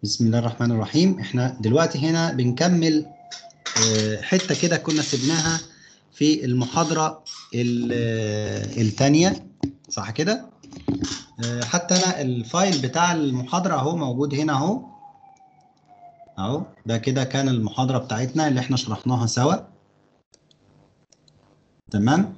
بسم الله الرحمن الرحيم احنا دلوقتي هنا بنكمل آه، حتة كده كنا سيبناها في المحاضرة الثانية صح كده آه، حتى انا الفايل بتاع المحاضرة اهو موجود هنا اهو اهو ده كده كان المحاضرة بتاعتنا اللي احنا شرحناها سوا تمام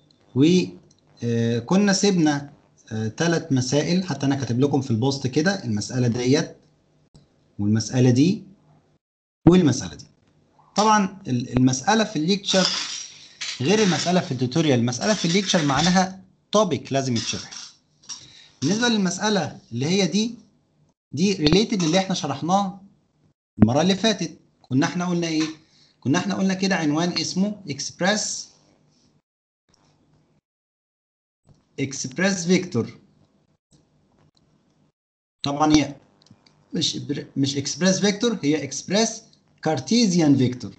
وكنا سيبنا ثلاث مسائل حتى انا كاتب لكم في البوست كده المسألة ديت والمسألة دي والمسألة دي طبعا المسألة في الليكتشر غير المسألة في التوتوريال المسألة في الليكتشر معناها توبيك لازم يتشرح بالنسبة للمسألة اللي هي دي دي ريليتد اللي احنا شرحناه المرة اللي فاتت كنا احنا قلنا ايه كنا احنا قلنا كده عنوان اسمه اكسبرس اكسبرس فيكتور طبعا هي مش مش اكسبرس فيكتور هي اكسبرس كارتيزيان فيكتور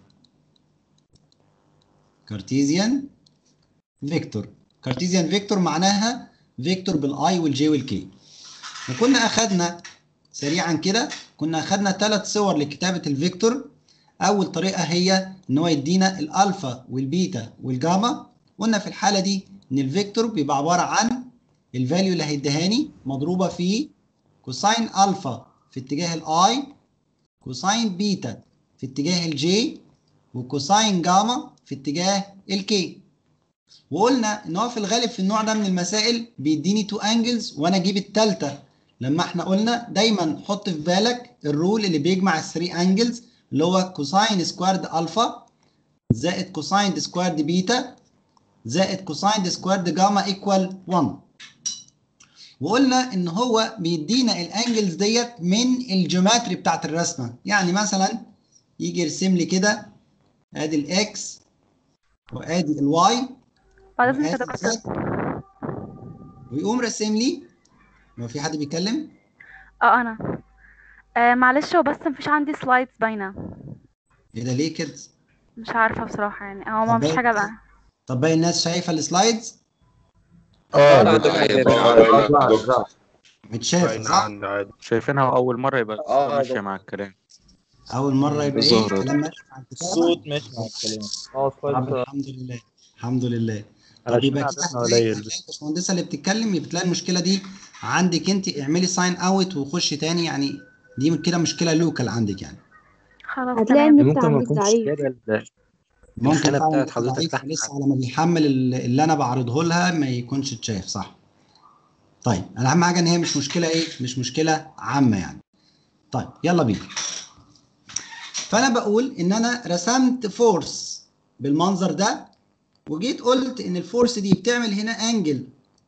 كارتيزيان فيكتور كارتيزيان فيكتور معناها فيكتور بالاي والجي والكي وكنا اخذنا سريعا كده كنا اخذنا ثلاث صور لكتابه الفيكتور اول طريقه هي ان هو يدينا الالفا والبيتا والجاما قلنا في الحاله دي ان الفيكتور بيبقى عباره عن الفاليو اللي هيديهاني مضروبه في كوساين الفا في اتجاه الاي كوساين بيتا في اتجاه الجي وكوساين جاما في اتجاه الكي وقلنا ان هو في الغالب في النوع ده من المسائل بيديني تو انجلز وانا اجيب الثالثه لما احنا قلنا دايما حط في بالك الرول اللي بيجمع الثري انجلز اللي هو كوساين سكوارد الفا زائد كوساين سكوارد بيتا زائد كوساين سكوارد جاما ايكوال 1 وقلنا ان هو بيدينا الانجلز ديت من الجيومتري بتاعت الرسمه يعني مثلا يجي يرسم لي كده ادي الاكس وادي الواي بعد اذنك يا دكتور ويقوم راسم لي هو في حد بيتكلم اه انا آه معلش هو بس مفيش عندي سلايدز باينه ايه ده ليه كده مش عارفه بصراحه يعني هو ما طب فيش حاجه بقى طب باقي الناس شايفه السلايدز اه متشاف صح شايفينها أول مرة يبقى آه، ماشية ده- مع الكلام اول مره يبقى ايه ظهرت. الكلام ماشي مع الكتابة؟ الصوت ماشي مع الكلام اه طب سلايد الحمد لله الحمد لله طب علشان يبقى كده عددنا هتلاقي قليل هتلاقي الباشمهندسه اللي بتتكلم يبقى تلاقي المشكله دي عندك انت اعملي ساين اوت وخشي تاني يعني دي كده مشكله لوكال عندك يعني خلاص هتلاقي تمام النت ممكن ما عندك يكونش ضعيف كده ال- ممكن الخانة فعلا بتاعت يبقى حضرتك ضعيف تحت لسه على ما بيحمل ال- اللي انا بعرضه لها ما يكونش اتشاف صح طيب انا اهم حاجه ان هي مش مشكله ايه مش مشكله عامه يعني طيب يلا بينا فانا بقول ان انا رسمت فورس بالمنظر ده وجيت قلت ان الفورس دي بتعمل هنا انجل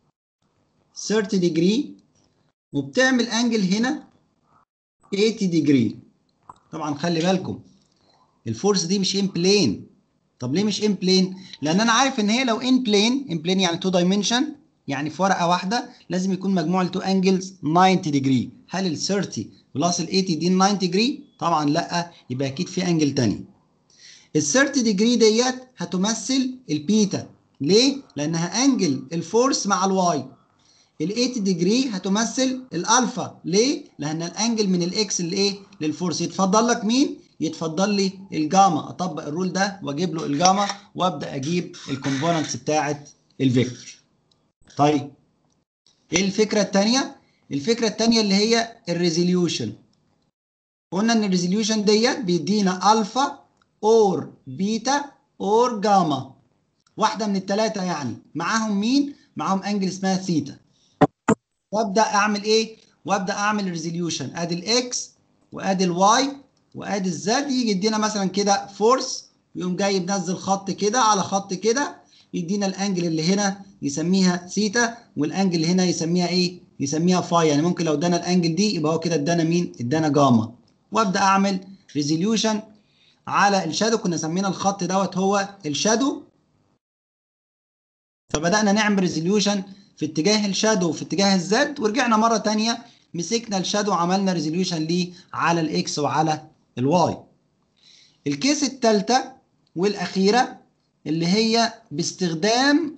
30 ديجري وبتعمل انجل هنا 80 ديجري طبعا خلي بالكم الفورس دي مش ان بلين طب ليه مش ان بلين لان انا عارف ان هي لو ان بلين ان بلين يعني 2 دايمنشن يعني في ورقه واحده لازم يكون مجموع التو انجلز 90 ديجري هل ال 30 بلس ال 80 دي 90 ديجري طبعا لا يبقى اكيد في انجل تاني ال 30 ديجري ديت هتمثل البيتا ليه لانها انجل الفورس مع الواي ال 80 ديجري هتمثل الالفا ليه لان الانجل من الاكس لايه للفورس يتفضل لك مين يتفضل لي الجاما اطبق الرول ده واجيب له الجاما وابدا اجيب الكومبوننتس بتاعه الفيكتور طيب ايه الفكره الثانيه الفكره الثانيه اللي هي الريزوليوشن قلنا ان الريزوليوشن ديت بيدينا الفا اور بيتا اور جاما واحده من الثلاثه يعني معاهم مين معاهم انجل اسمها ثيتا وابدا اعمل ايه وابدا اعمل ريزوليوشن ادي الاكس وادي الواي وادي الزد يجي يدينا مثلا كده فورس يقوم جاي منزل خط كده على خط كده يدينا الانجل اللي هنا يسميها ثيتا والانجل اللي هنا يسميها ايه يسميها فاي يعني ممكن لو ادانا الانجل دي يبقى هو كده ادانا مين ادانا جاما وابدا اعمل ريزوليوشن على الشادو كنا سمينا الخط دوت هو الشادو فبدانا نعمل ريزوليوشن في اتجاه الشادو وفي اتجاه الزد ورجعنا مره تانية مسكنا الشادو وعملنا ريزوليوشن ليه على الاكس وعلى الواي الكيس الثالثه والاخيره اللي هي باستخدام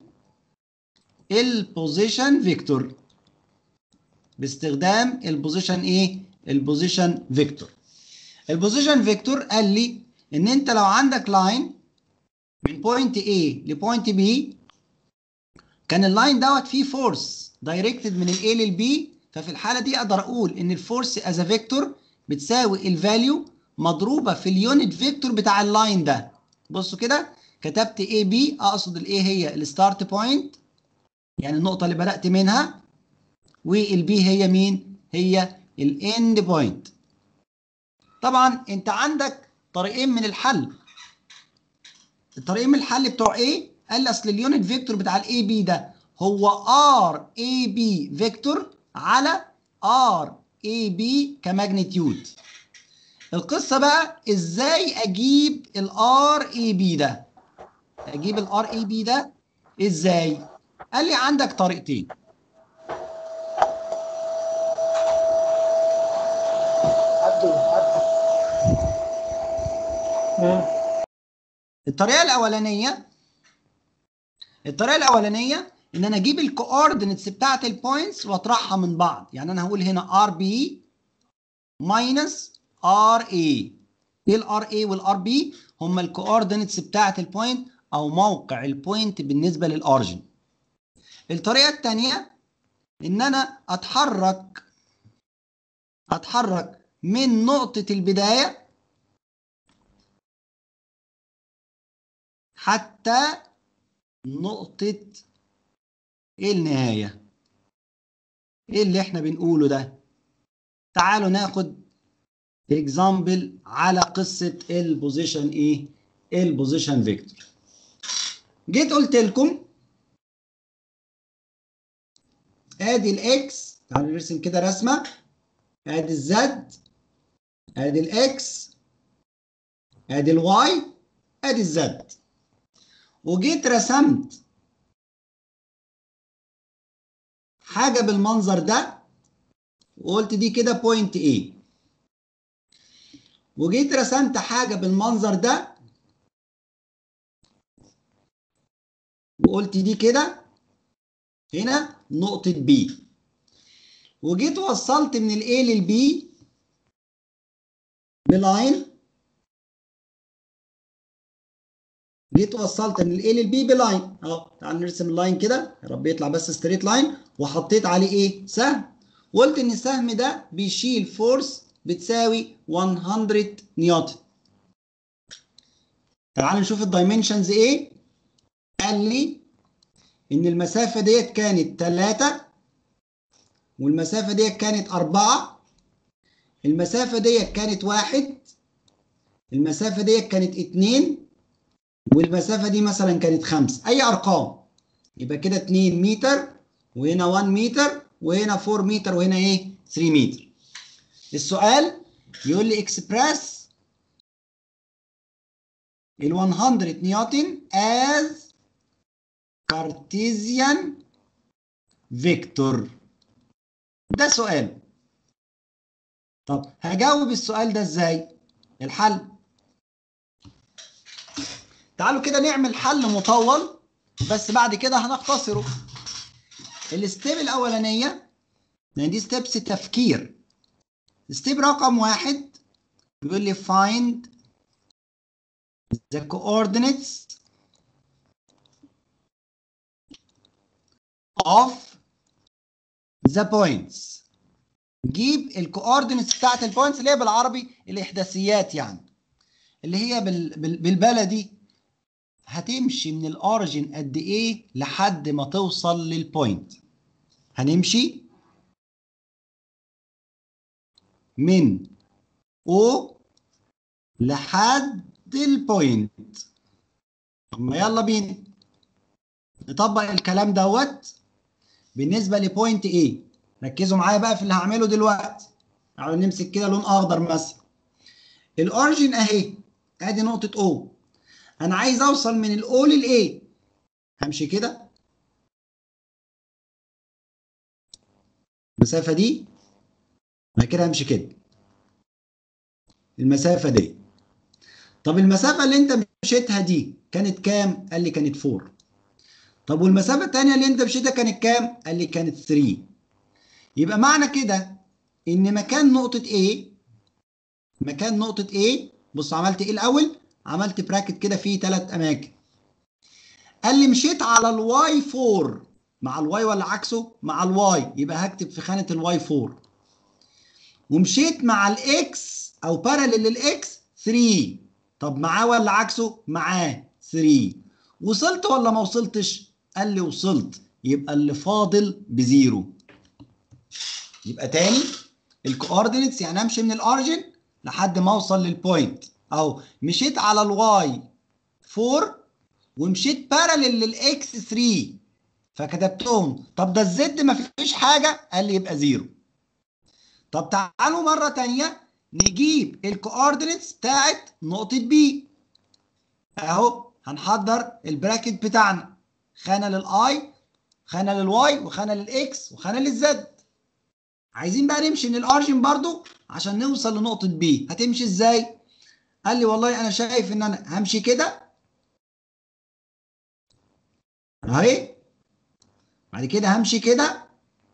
البوزيشن فيكتور باستخدام البوزيشن ايه البوزيشن فيكتور البوزيشن فيكتور قال لي ان انت لو عندك لاين من بوينت A لبوينت B كان اللاين دوت فيه فورس دايركتد من ال A لل B ففي الحاله دي اقدر اقول ان الفورس از فيكتور بتساوي الفاليو مضروبه في اليونت فيكتور بتاع اللاين ده بصوا كده كتبت اي بي اقصد الاي هي الستارت بوينت يعني النقطه اللي بدات منها والبي هي مين هي الاند بوينت طبعا انت عندك طريقين من الحل الطريقين من الحل بتوع ايه قال لي اصل اليونت فيكتور بتاع الاي بي ده هو ار اي بي فيكتور على ار اي بي كماجنتيود القصه بقى ازاي اجيب الار اي بي ده اجيب الار اي بي ده ازاي قال لي عندك طريقتين عدوا عدوا الطريقه الاولانيه الطريقه الاولانيه ان انا اجيب الكوردينتس بتاعت البوينتس واطرحها من بعض يعني انا هقول هنا ار بي ماينس ار اي ايه الار اي والار بي هم الكوردينتس بتاعت البوينت او موقع البوينت بالنسبه للاورجن الطريقه الثانيه ان انا اتحرك اتحرك من نقطه البدايه حتى نقطة ايه النهاية؟ ايه اللي احنا بنقوله ده؟ تعالوا ناخد اكزامبل على قصة البوزيشن ايه؟ البوزيشن فيكتور. جيت قلت لكم ادي الاكس تعالوا نرسم كده رسمة ادي الزد ادي الاكس ادي الواي ادي الزد وجيت رسمت حاجة بالمنظر ده وقلت دي كده بوينت A وجيت رسمت حاجة بالمنظر ده وقلت دي كده هنا نقطة B وجيت وصلت من ال A لل B بلاين جيت وصلت من الاي للبي بلاين اهو تعال نرسم اللاين كده يا رب يطلع بس ستريت لاين وحطيت عليه ايه سهم وقلت ان السهم ده بيشيل فورس بتساوي 100 نيوتن تعال نشوف الدايمنشنز ايه قال لي ان المسافه ديت كانت 3 والمسافه ديت كانت 4 المسافه ديت كانت 1 المسافه ديت كانت 2 والمسافة دي مثلا كانت 5 أي أرقام يبقى كده 2 متر وهنا 1 متر وهنا 4 متر وهنا إيه 3 متر السؤال يقول لي اكسبرس ال 100 نيوتن as Cartesian vector ده سؤال طب هجاوب السؤال ده ازاي الحل تعالوا كده نعمل حل مطول بس بعد كده هنختصره الستيب الاولانيه يعني دي ستيبس تفكير ستيب رقم واحد بيقول لي find the coordinates of the points جيب الكوردينتس بتاعت البوينتس اللي هي بالعربي الاحداثيات يعني اللي هي بال... بال... بالبلدي هتمشي من الاوريجن قد ايه لحد ما توصل للبوينت هنمشي من O لحد البوينت طب ما يلا بينا نطبق الكلام دوت بالنسبه لبوينت A ركزوا معايا بقى في اللي هعمله دلوقتي تعالوا نمسك كده لون اخضر مثلا الاوريجن اهي ادي نقطه O انا عايز اوصل من الاو للاي همشي كده المسافه دي بعد كده همشي كده المسافه دي طب المسافه اللي انت مشيتها دي كانت كام قال لي كانت 4 طب والمسافه الثانيه اللي انت مشيتها كانت كام قال لي كانت 3 يبقى معنى كده ان مكان نقطه A مكان نقطه A بص عملت ايه الاول عملت براكت كده فيه ثلاث اماكن قال لي مشيت على الواي 4 مع الواي ولا عكسه مع الواي يبقى هكتب في خانه الواي 4 ومشيت مع الاكس او باراليل للاكس 3 طب معاه ولا عكسه معاه 3 وصلت ولا ما وصلتش قال لي وصلت يبقى اللي فاضل بزيرو يبقى تاني الكوردينتس يعني امشي من الاوريجن لحد ما اوصل للبوينت اهو مشيت على الواي 4 ومشيت باراليل للاكس 3 فكتبتهم طب ده الزد ما فيش حاجه قال لي يبقى زيرو طب تعالوا مره تانية نجيب الكوردينتس بتاعت نقطه بي اهو هنحضر البراكت بتاعنا خانه للاي خانه للواي وخانه للاكس وخانه للزد عايزين بقى نمشي من الارجن برضو عشان نوصل لنقطه بي هتمشي ازاي قال لي والله انا شايف ان انا همشي كده اهي بعد كده همشي كده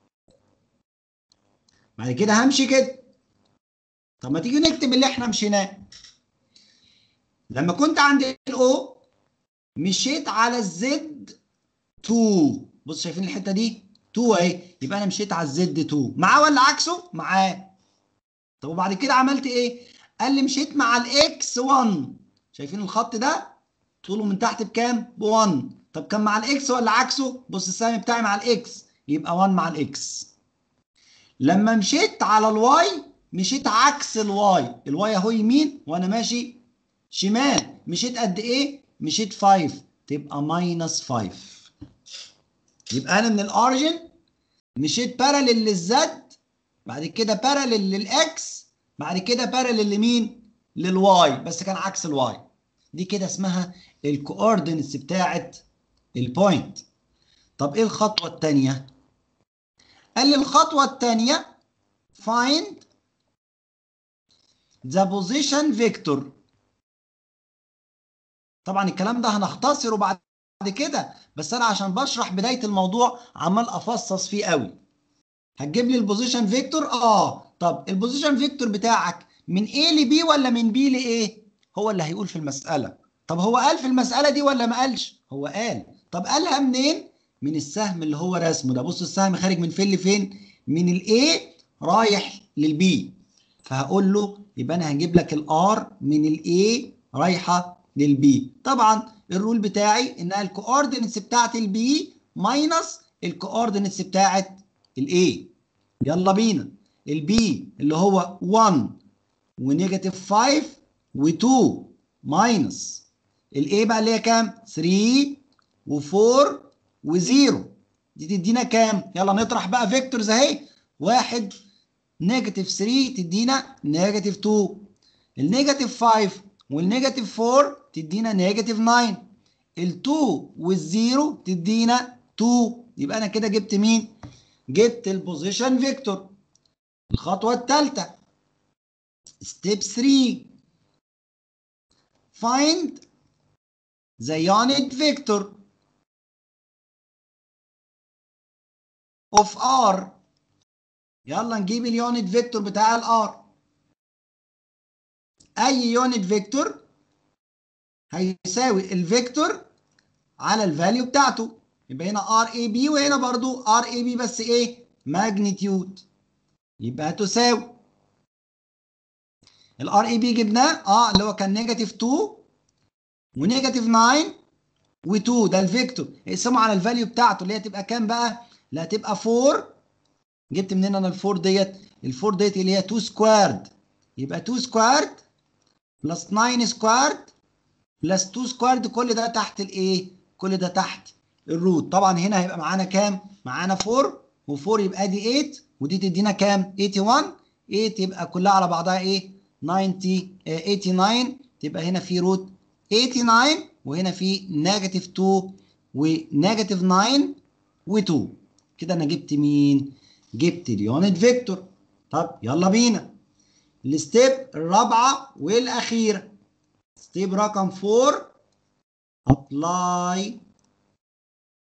بعد كده همشي كده طب ما تيجي نكتب اللي احنا مشيناه لما كنت عند الاو مشيت على الزد 2 بص شايفين الحته دي 2 اهي يبقى انا مشيت على الزد 2 معاه ولا عكسه معاه طب وبعد كده عملت ايه قال لي مشيت مع الاكس 1 شايفين الخط ده طوله من تحت بكام ب 1 طب كان مع الاكس ولا عكسه بص السهم بتاعي مع الاكس يبقى 1 مع الاكس لما مشيت على الواي مشيت عكس الواي الواي اهو يمين وانا ماشي شمال مشيت قد ايه مشيت 5 تبقى ماينس 5 يبقى انا من الاوريجن مشيت باراليل للزد بعد كده باراليل للاكس بعد كده باراليل لمين للواي بس كان عكس الواي دي كده اسمها الكوردينتس بتاعت البوينت طب ايه الخطوه الثانيه قال لي الخطوه الثانيه find the position vector طبعا الكلام ده هنختصره بعد كده بس انا عشان بشرح بدايه الموضوع عمال افصص فيه قوي هتجيب لي البوزيشن فيكتور اه طب البوزيشن فيكتور بتاعك من A ل B ولا من B ل A هو اللي هيقول في المساله طب هو قال في المساله دي ولا ما قالش هو قال طب قالها منين من السهم اللي هو رسمه ده بص السهم خارج من فين لفين من الاي رايح للبي فهقول له يبقى انا هجيب لك الار من الاي رايحه للبي طبعا الرول بتاعي انها الكوردينتس بتاعت البي ماينس الكوردينتس بتاعت الاي يلا بينا البي اللي هو 1 ونيجاتيف 5 و2 ماينس الاي بقى اللي هي كام 3 و4 و0 دي تدينا كام يلا نطرح بقى فيكتورز اهي واحد نيجاتيف 3 تدينا نيجاتيف 2 النيجاتيف 5 والنيجاتيف 4 تدينا نيجاتيف 9 ال2 والزيرو تدينا 2 يبقى انا كده جبت مين جبت البوزيشن فيكتور الخطوه الثالثه ستيب 3 find the unit vector of r يلا نجيب اليونت فيكتور بتاع الار اي يونت فيكتور هيساوي الفيكتور على الفاليو بتاعته يبقى هنا ار اي بي وهنا برضو ار اي بي بس ايه ماجنتيود يبقى هتساوي الار اي بي جبناه اه اللي هو كان نيجاتيف 2 ونيجاتيف 9 و2 ده الفيكتور اقسمه على الفاليو بتاعته اللي هي تبقى كام بقى؟ اللي هتبقى 4 جبت منين انا ال 4 ديت؟ ال 4 ديت اللي هي 2 سكوارد يبقى 2 سكوارد بلس 9 سكوارد بلس 2 سكوارد كل ده تحت الايه؟ كل ده تحت الروت طبعا هنا هيبقى معانا كام؟ معانا 4 و4 يبقى دي 8 ودي تدينا كام؟ 81 8 يبقى كلها على بعضها ايه؟ 90 آه 89 تبقى هنا في روت 89 وهنا في نيجاتيف 2 ونيجاتيف 9 و2 كده انا جبت مين؟ جبت اليونت فيكتور طب يلا بينا الستيب الرابعه والاخيره ستيب رقم 4 apply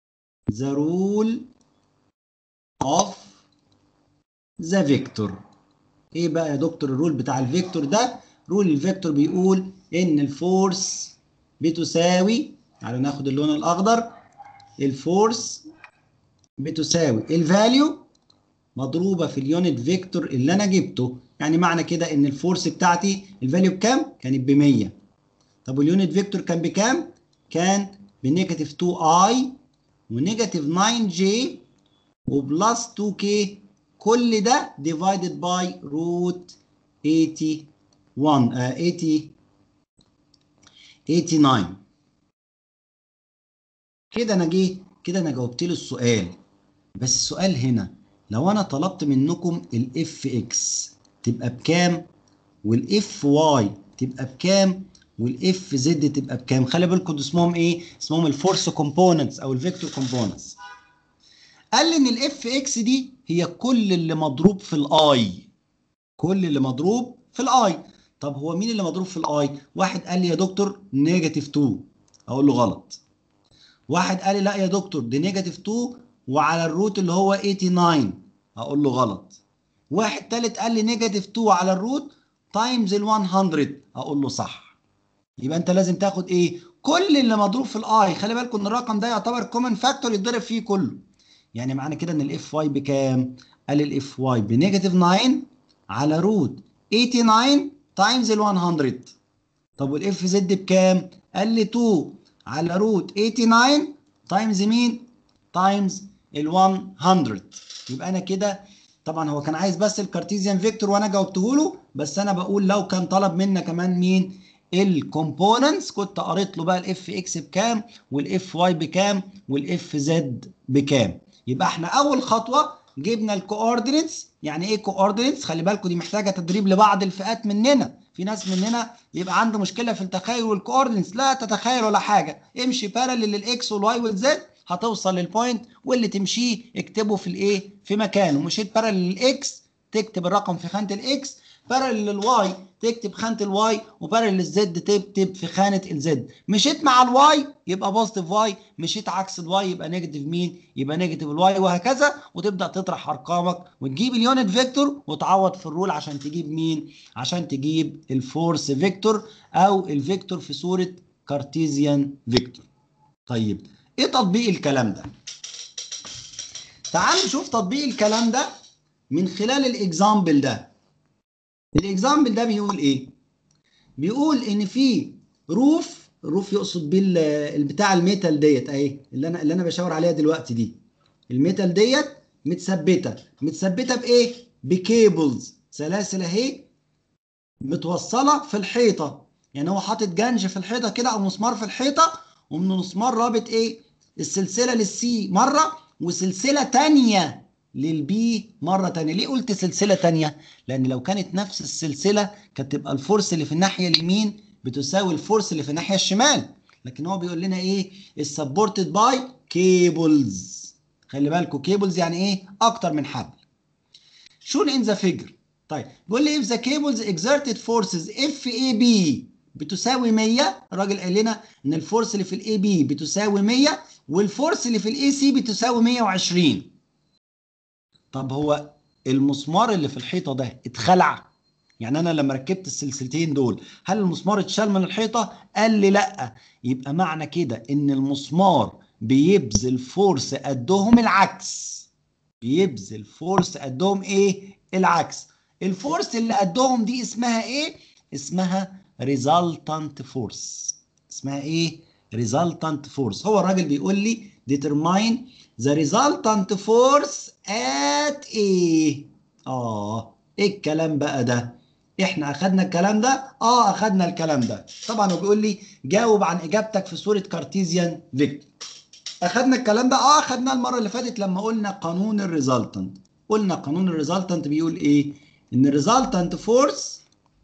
the rule of the vector ايه بقى يا دكتور الرول بتاع الفيكتور ده رول الفيكتور بيقول ان الفورس بتساوي تعالوا ناخد اللون الاخضر الفورس بتساوي الفاليو مضروبه في اليونت فيكتور اللي انا جبته يعني معنى كده ان الفورس بتاعتي الفاليو بكام كانت ب 100 طب واليونت فيكتور كان بكام كان بنيجاتيف 2 اي ونيجاتيف 9 جي وبلس 2 كي كل ده divided by root 81 آه 80 89 كده انا جه كده انا جاوبت له السؤال بس السؤال هنا لو انا طلبت منكم الاف اكس تبقى بكام والاف واي تبقى بكام والاف زد تبقى بكام خلي بالكم دول اسمهم ايه اسمهم الفورس كومبوننتس او الفيكتور كومبوننتس قال لي ان الاف اكس دي هي كل اللي مضروب في الاي كل اللي مضروب في الاي طب هو مين اللي مضروب في الاي واحد قال لي يا دكتور نيجاتيف 2 اقول له غلط واحد قال لي لا يا دكتور دي نيجاتيف 2 وعلى الروت اللي هو 89 هقول له غلط واحد تالت قال لي نيجاتيف 2 على الروت تايمز ال 100 اقول له صح يبقى انت لازم تاخد ايه كل اللي مضروب في الاي خلي بالكم ان الرقم ده يعتبر كومن فاكتور يتضرب فيه كله يعني معنى كده ان الاف واي بكام قال الاف واي بنيجاتيف 9 على روت 89 تايمز ال 100 طب والاف زد بكام قال لي 2 على روت 89 تايمز مين تايمز ال 100 يبقى انا كده طبعا هو كان عايز بس الكارتيزيان فيكتور وانا جاوبته له بس انا بقول لو كان طلب منا كمان مين الكومبوننتس كنت قريت له بقى الاف اكس بكام والاف واي بكام والاف زد بكام يبقى احنا اول خطوه جبنا الكوردينتس يعني ايه كوردينتس خلي بالكم دي محتاجه تدريب لبعض الفئات مننا في ناس مننا بيبقى عنده مشكله في التخيل والكوردينتس لا تتخيل ولا حاجه امشي بارلل للاكس والواي والزد هتوصل للبوينت واللي تمشيه اكتبه في الايه في مكانه مشيت بارلل للاكس تكتب الرقم في خانه الاكس بارلل للواي تكتب خانه الواي وبارلل للزد تكتب في خانه الزد مشيت مع الواي يبقى بوزيتيف واي مشيت عكس الواي يبقى نيجاتيف مين يبقى نيجاتيف الواي وهكذا وتبدا تطرح ارقامك وتجيب اليونت فيكتور وتعوض في الرول عشان تجيب مين عشان تجيب الفورس فيكتور او الفيكتور في صوره كارتيزيان فيكتور طيب ايه تطبيق الكلام ده تعال نشوف تطبيق الكلام ده من خلال الاكزامبل ده الاكزامبل ده بيقول ايه بيقول ان في روف الروف يقصد بيه البتاع الميتال ديت اهي اللي انا اللي انا بشاور عليها دلوقتي دي الميتال ديت متثبته متثبته بايه بكيبلز سلاسل اهي متوصله في الحيطه يعني هو حاطط جنج في الحيطه كده او مسمار في الحيطه ومن المسمار رابط ايه السلسله للسي مره وسلسله تانية للبي مره تانية ليه قلت سلسله تانية لان لو كانت نفس السلسله كانت تبقى الفورس اللي في الناحيه اليمين بتساوي الفورس اللي في الناحيه الشمال لكن هو بيقول لنا ايه السبورتد باي كيبلز خلي بالكم كيبلز يعني ايه اكتر من حبل شون ان ذا فيجر طيب بيقول لي if the cables exerted forces اف اي بي بتساوي 100 الراجل قال لنا ان الفورس اللي في الاي بي بتساوي 100 والفورس اللي في الاي سي بتساوي 120 طب هو المسمار اللي في الحيطه ده اتخلع يعني انا لما ركبت السلسلتين دول هل المسمار اتشال من الحيطه قال لي لا يبقى معنى كده ان المسمار بيبذل فورس قدهم العكس بيبذل فورس قدهم ايه العكس الفورس اللي قدهم دي اسمها ايه اسمها resultant force اسمها ايه resultant force هو الراجل بيقول لي determine the resultant force at ايه اه ايه الكلام بقى ده احنا اخدنا الكلام ده اه اخدنا الكلام ده طبعا هو بيقول لي جاوب عن اجابتك في صوره كارتيزيان فيكتور اخدنا الكلام ده اه اخدناه المره اللي فاتت لما قلنا قانون الريزلتنت قلنا قانون الريزلتنت بيقول ايه ان الريزلتنت فورس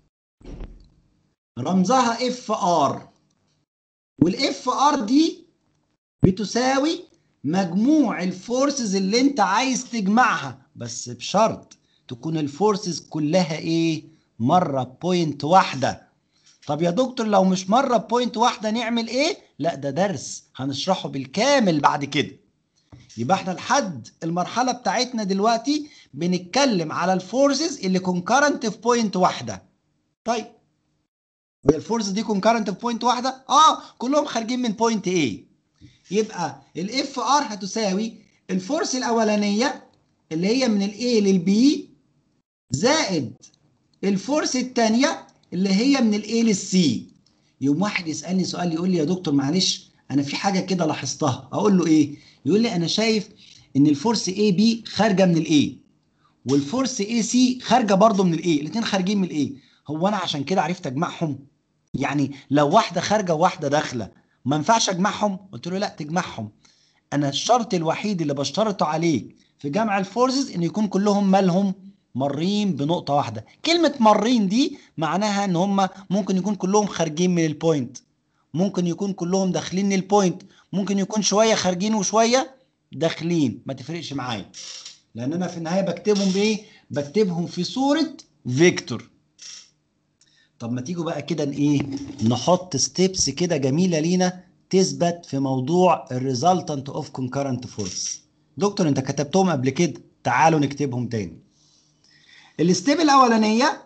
رمزها اف ار والاف ار دي بتساوي مجموع الفورسز اللي انت عايز تجمعها بس بشرط تكون الفورسز كلها ايه مره بوينت واحده طب يا دكتور لو مش مره بوينت واحده نعمل ايه لا ده درس هنشرحه بالكامل بعد كده يبقى احنا لحد المرحله بتاعتنا دلوقتي بنتكلم على الفورسز اللي كونكرنت في بوينت واحده طيب هي الفورس دي كونكرنت في بوينت واحده اه كلهم خارجين من بوينت A يبقى الاف ار هتساوي الفورس الاولانيه اللي هي من الاي للبي زائد الفورس الثانيه اللي هي من الاي للسي يوم واحد يسالني سؤال يقول لي يا دكتور معلش انا في حاجه كده لاحظتها اقول له ايه يقول لي انا شايف ان الفورس اي بي خارجه من الاي والفورس اي سي خارجه برضه من الاي الاثنين خارجين من الاي هو انا عشان كده عرفت اجمعهم يعني لو واحده خارجه وواحده داخله ما ينفعش اجمعهم قلت له لا تجمعهم انا الشرط الوحيد اللي بشترطه عليك في جمع الفورسز ان يكون كلهم مالهم مرين بنقطة واحدة كلمة مرين دي معناها ان هم ممكن يكون كلهم خارجين من البوينت ممكن يكون كلهم داخلين البوينت ممكن يكون شوية خارجين وشوية داخلين ما تفرقش معايا لان انا في النهاية بكتبهم بايه بكتبهم في صورة فيكتور طب ما تيجوا بقى كده ايه نحط ستيبس كده جميلة لينا تثبت في موضوع الريزلتنت اوف كونكرنت فورس دكتور انت كتبتهم قبل كده تعالوا نكتبهم تاني الستيب الاولانيه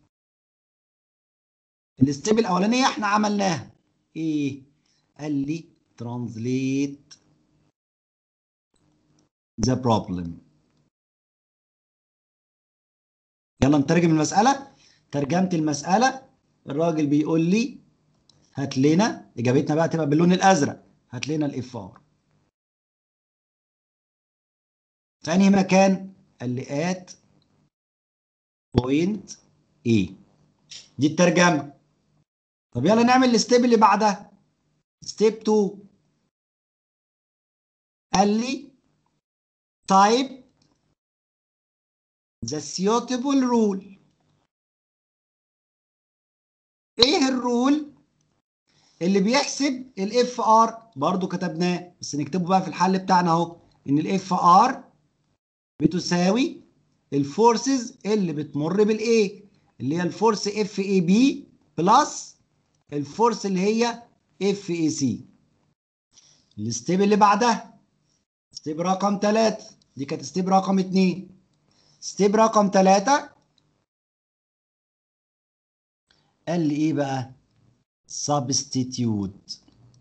الستيب الاولانيه احنا عملناها ايه قال لي translate the problem يلا نترجم المساله ترجمت المساله الراجل بيقول لي هات لنا اجابتنا بقى تبقى باللون الازرق هات لنا الاف ار في انهي مكان قال لي ات بوينت ايه دي الترجمه طب يلا نعمل الستيب اللي بعدها ستيب 2 قال لي type the suitable rule ايه الرول اللي بيحسب الاف ار برضو كتبناه بس نكتبه بقى في الحل بتاعنا اهو ان الاف ار بتساوي الفورسز اللي بتمر بالاي اللي هي الفورس اف اي بي بلس الفورس اللي هي اف اي سي الستيب اللي بعدها ستيب رقم 3 دي كانت ستيب رقم 2 ستيب رقم 3 قال لي ايه بقى substitute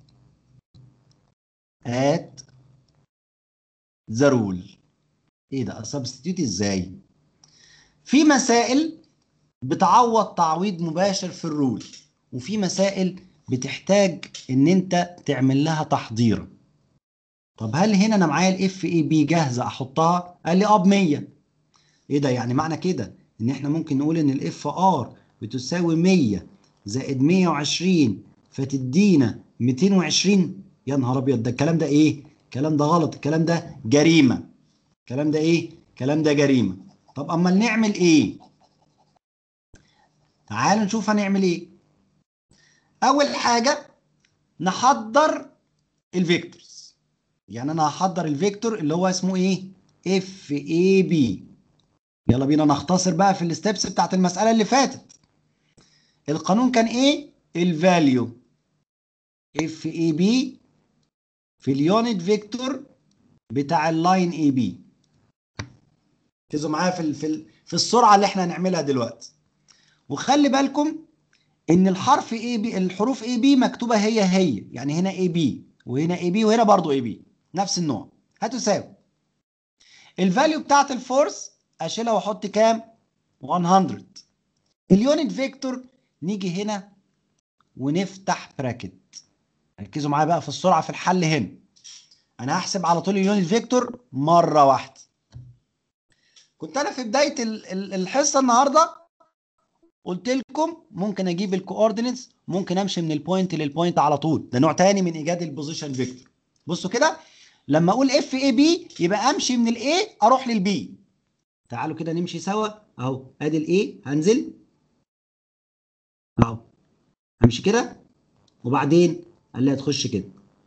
at the rule ايه ده substitute ازاي في مسائل بتعوض تعويض مباشر في الرول وفي مسائل بتحتاج ان انت تعمل لها تحضير طب هل هنا انا معايا الاف اي بي جاهزه احطها قال لي اه ب 100 ايه ده يعني معنى كده ان احنا ممكن نقول ان الاف ار بتساوي 100 زائد 120 فتدينا 220 يا نهار ابيض ده الكلام ده ايه الكلام ده غلط الكلام ده جريمه الكلام ده ايه الكلام ده جريمه طب اما نعمل ايه تعالوا نشوف هنعمل ايه اول حاجه نحضر الفيكتورز يعني انا هحضر الفيكتور اللي هو اسمه ايه اف اي بي يلا بينا نختصر بقى في الستبس بتاعت المساله اللي فاتت القانون كان ايه الفاليو اف اي بي في اليونت فيكتور بتاع اللاين اي بي ركزوا معايا في ال في ال في السرعه اللي احنا هنعملها دلوقتي وخلي بالكم ان الحرف اي بي الحروف اي بي مكتوبه هي هي يعني هنا اي بي وهنا اي بي وهنا برضو اي بي نفس النوع هتساوي الفاليو بتاعت الفورس اشيلها واحط كام 100 اليونت فيكتور نيجي هنا ونفتح براكت ركزوا معايا بقى في السرعه في الحل هنا انا هحسب على طول اليونت فيكتور مره واحده كنت انا في بدايه الحصه النهارده قلت لكم ممكن اجيب الكوردينتس ممكن امشي من البوينت للبوينت على طول ده نوع تاني من ايجاد البوزيشن فيكتور بصوا كده لما اقول اف اي بي يبقى امشي من الاي اروح للبي تعالوا كده نمشي سوا اهو ادي الاي هنزل اهو همشي كده وبعدين قال لي هتخش كده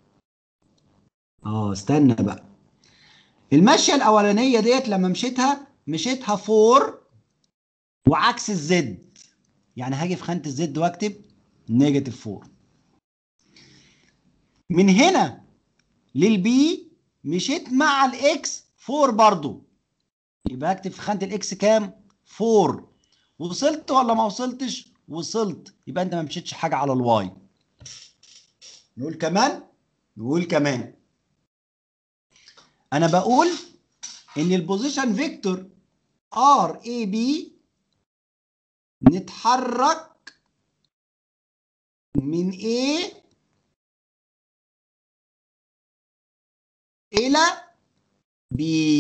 اه استنى بقى المشيه الاولانيه ديت لما مشيتها مشيتها فور وعكس الزد يعني هاجي في خانه الزد واكتب نيجاتيف 4 من هنا للبي مشيت مع الاكس 4 برضو يبقى اكتب في خانه الاكس كام 4 وصلت ولا ما وصلتش وصلت يبقى انت ما مشيتش حاجه على الواي نقول كمان نقول كمان انا بقول ان البوزيشن فيكتور ار اي بي نتحرك من A إلى B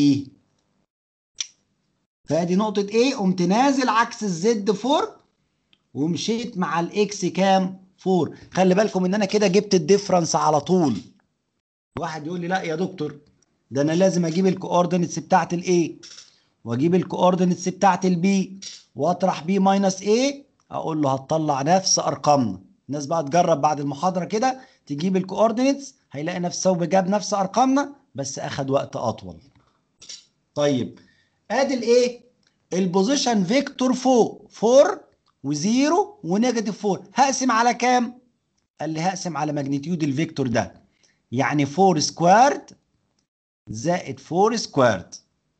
فادي نقطة A قمت نازل عكس الزد 4 ومشيت مع الاكس كام 4 خلي بالكم ان انا كده جبت الديفرنس على طول واحد يقول لي لا يا دكتور ده انا لازم اجيب الكوردينتس بتاعت الاي واجيب الكوردينتس بتاعت البي واطرح بي ماينس ايه اقول له هتطلع نفس ارقامنا الناس بقى تجرب بعد المحاضره كده تجيب الكوردينتس هيلاقي نفسه وجاب نفس ارقامنا بس اخد وقت اطول طيب ادي الايه البوزيشن فيكتور فوق 4 و0 ونيجاتيف 4 هقسم على كام قال لي هقسم على ماجنتيود الفيكتور ده يعني 4 سكوارد زائد 4 سكوارد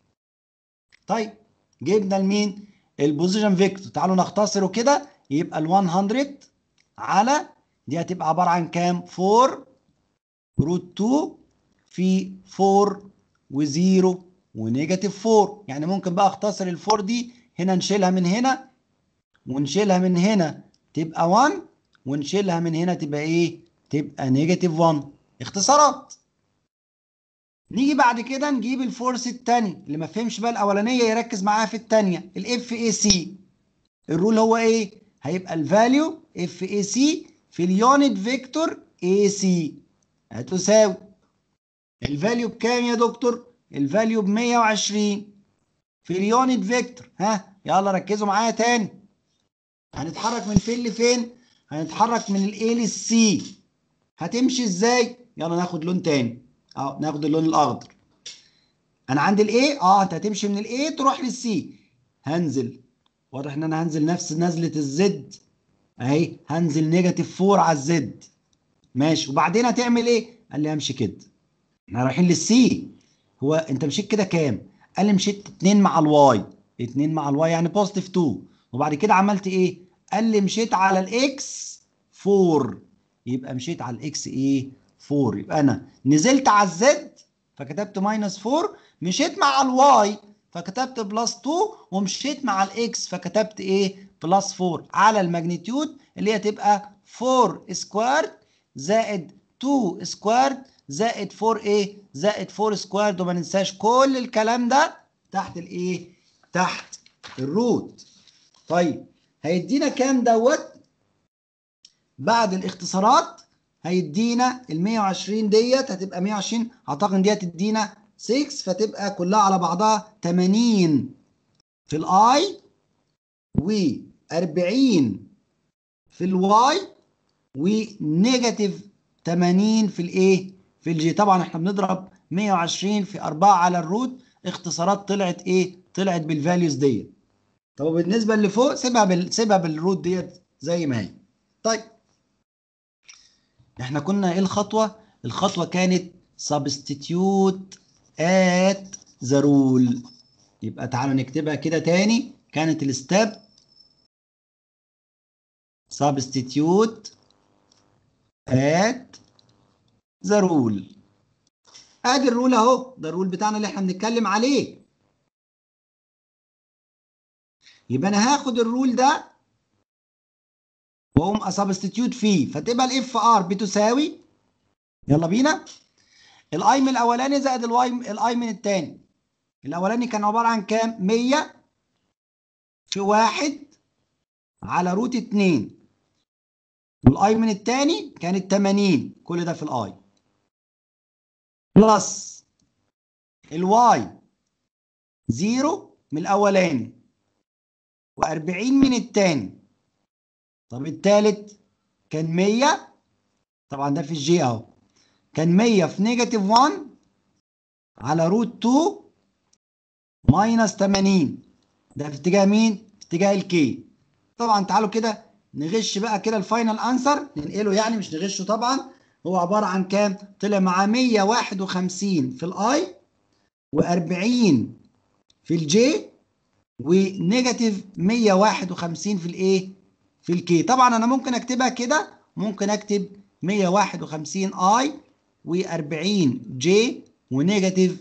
طيب جبنا لمين البوزيشن فيكتور تعالوا نختصره كده يبقى ال 100 على دي هتبقى عباره عن كام 4 روت 2 في 4 و0 ونيجاتيف 4 يعني ممكن بقى اختصر ال 4 دي هنا نشيلها من هنا ونشيلها من هنا تبقى 1 ونشيلها من هنا تبقى ايه تبقى نيجاتيف 1 اختصارات نيجي بعد كده نجيب الفورس الثاني اللي ما فهمش بقى الاولانيه يركز معاها في الثانيه الاف اي سي الرول هو ايه هيبقى الفاليو اف اي سي في اليونت فيكتور اي سي هتساوي الفاليو بكام يا دكتور الفاليو ب 120 في اليونت فيكتور ها يلا ركزوا معايا تاني هنتحرك من فين لفين هنتحرك من الاي للسي هتمشي ازاي يلا ناخد لون تاني اه ناخد اللون الاخضر انا عندي الاي اه انت هتمشي من الاي تروح للسي هنزل واضح ان انا هنزل نفس نزله الزد اهي هنزل نيجاتيف 4 على الزد ماشي وبعدين هتعمل ايه قال لي همشي كده احنا رايحين للسي هو انت مشيت كده كام قال لي مشيت 2 مع الواي 2 مع الواي يعني بوزيتيف 2 وبعد كده عملت ايه قال لي مشيت على الاكس 4 يبقى مشيت على الاكس ايه 4 يبقى انا نزلت على الزد فكتبت ماينس 4 مشيت مع الواي فكتبت بلس 2 ومشيت مع الاكس فكتبت ايه بلس 4 على الماجنتيود اللي هي تبقى 4 سكوارد زائد 2 سكوارد زائد 4 ايه زائد 4 سكوارد وما ننساش كل الكلام ده تحت الايه تحت الروت طيب هيدينا كام دوت بعد الاختصارات هيدينا ال 120 ديت هتبقى 120 اعتقد دي هتدينا 6 فتبقى كلها على بعضها 80 في الاي و40 في الواي ونيجاتيف 80 في الايه في الجي طبعا احنا بنضرب 120 في 4 على الروت اختصارات طلعت ايه طلعت بالفاليوز ديت طب بالنسبه اللي فوق سيبها بال... سيبها بالروت ديت زي ما هي طيب احنا كنا ايه الخطوه الخطوه كانت substitute at the rule يبقى تعالوا نكتبها كده تاني كانت الستيب substitute at the rule ادي الرول اهو ده الرول بتاعنا اللي احنا بنتكلم عليه يبقى انا هاخد الرول ده واقوم اسبستيتيوت فيه فتبقى الاف ار بتساوي يلا بينا الاي من الاولاني زائد الواي الاي من الثاني الاولاني كان عباره عن كام 100 في واحد على روت 2 والاي من الثاني كانت 80 كل ده في الاي بلس الواي زيرو من الاولاني و40 من الثاني طب الثالث كان 100 طبعا ده في الجي اهو كان 100 في نيجاتيف 1 على روت 2 ماينس 80 ده في اتجاه مين؟ في اتجاه الكي طبعا تعالوا كده نغش بقى كده الفاينل انسر ننقله يعني مش نغشه طبعا هو عباره عن كام طلع معاه 151 في الاي و40 في الجي ونيجاتيف 151 في الايه في الكي طبعا انا ممكن اكتبها كده ممكن اكتب 151 اي و40 جي ونيجاتيف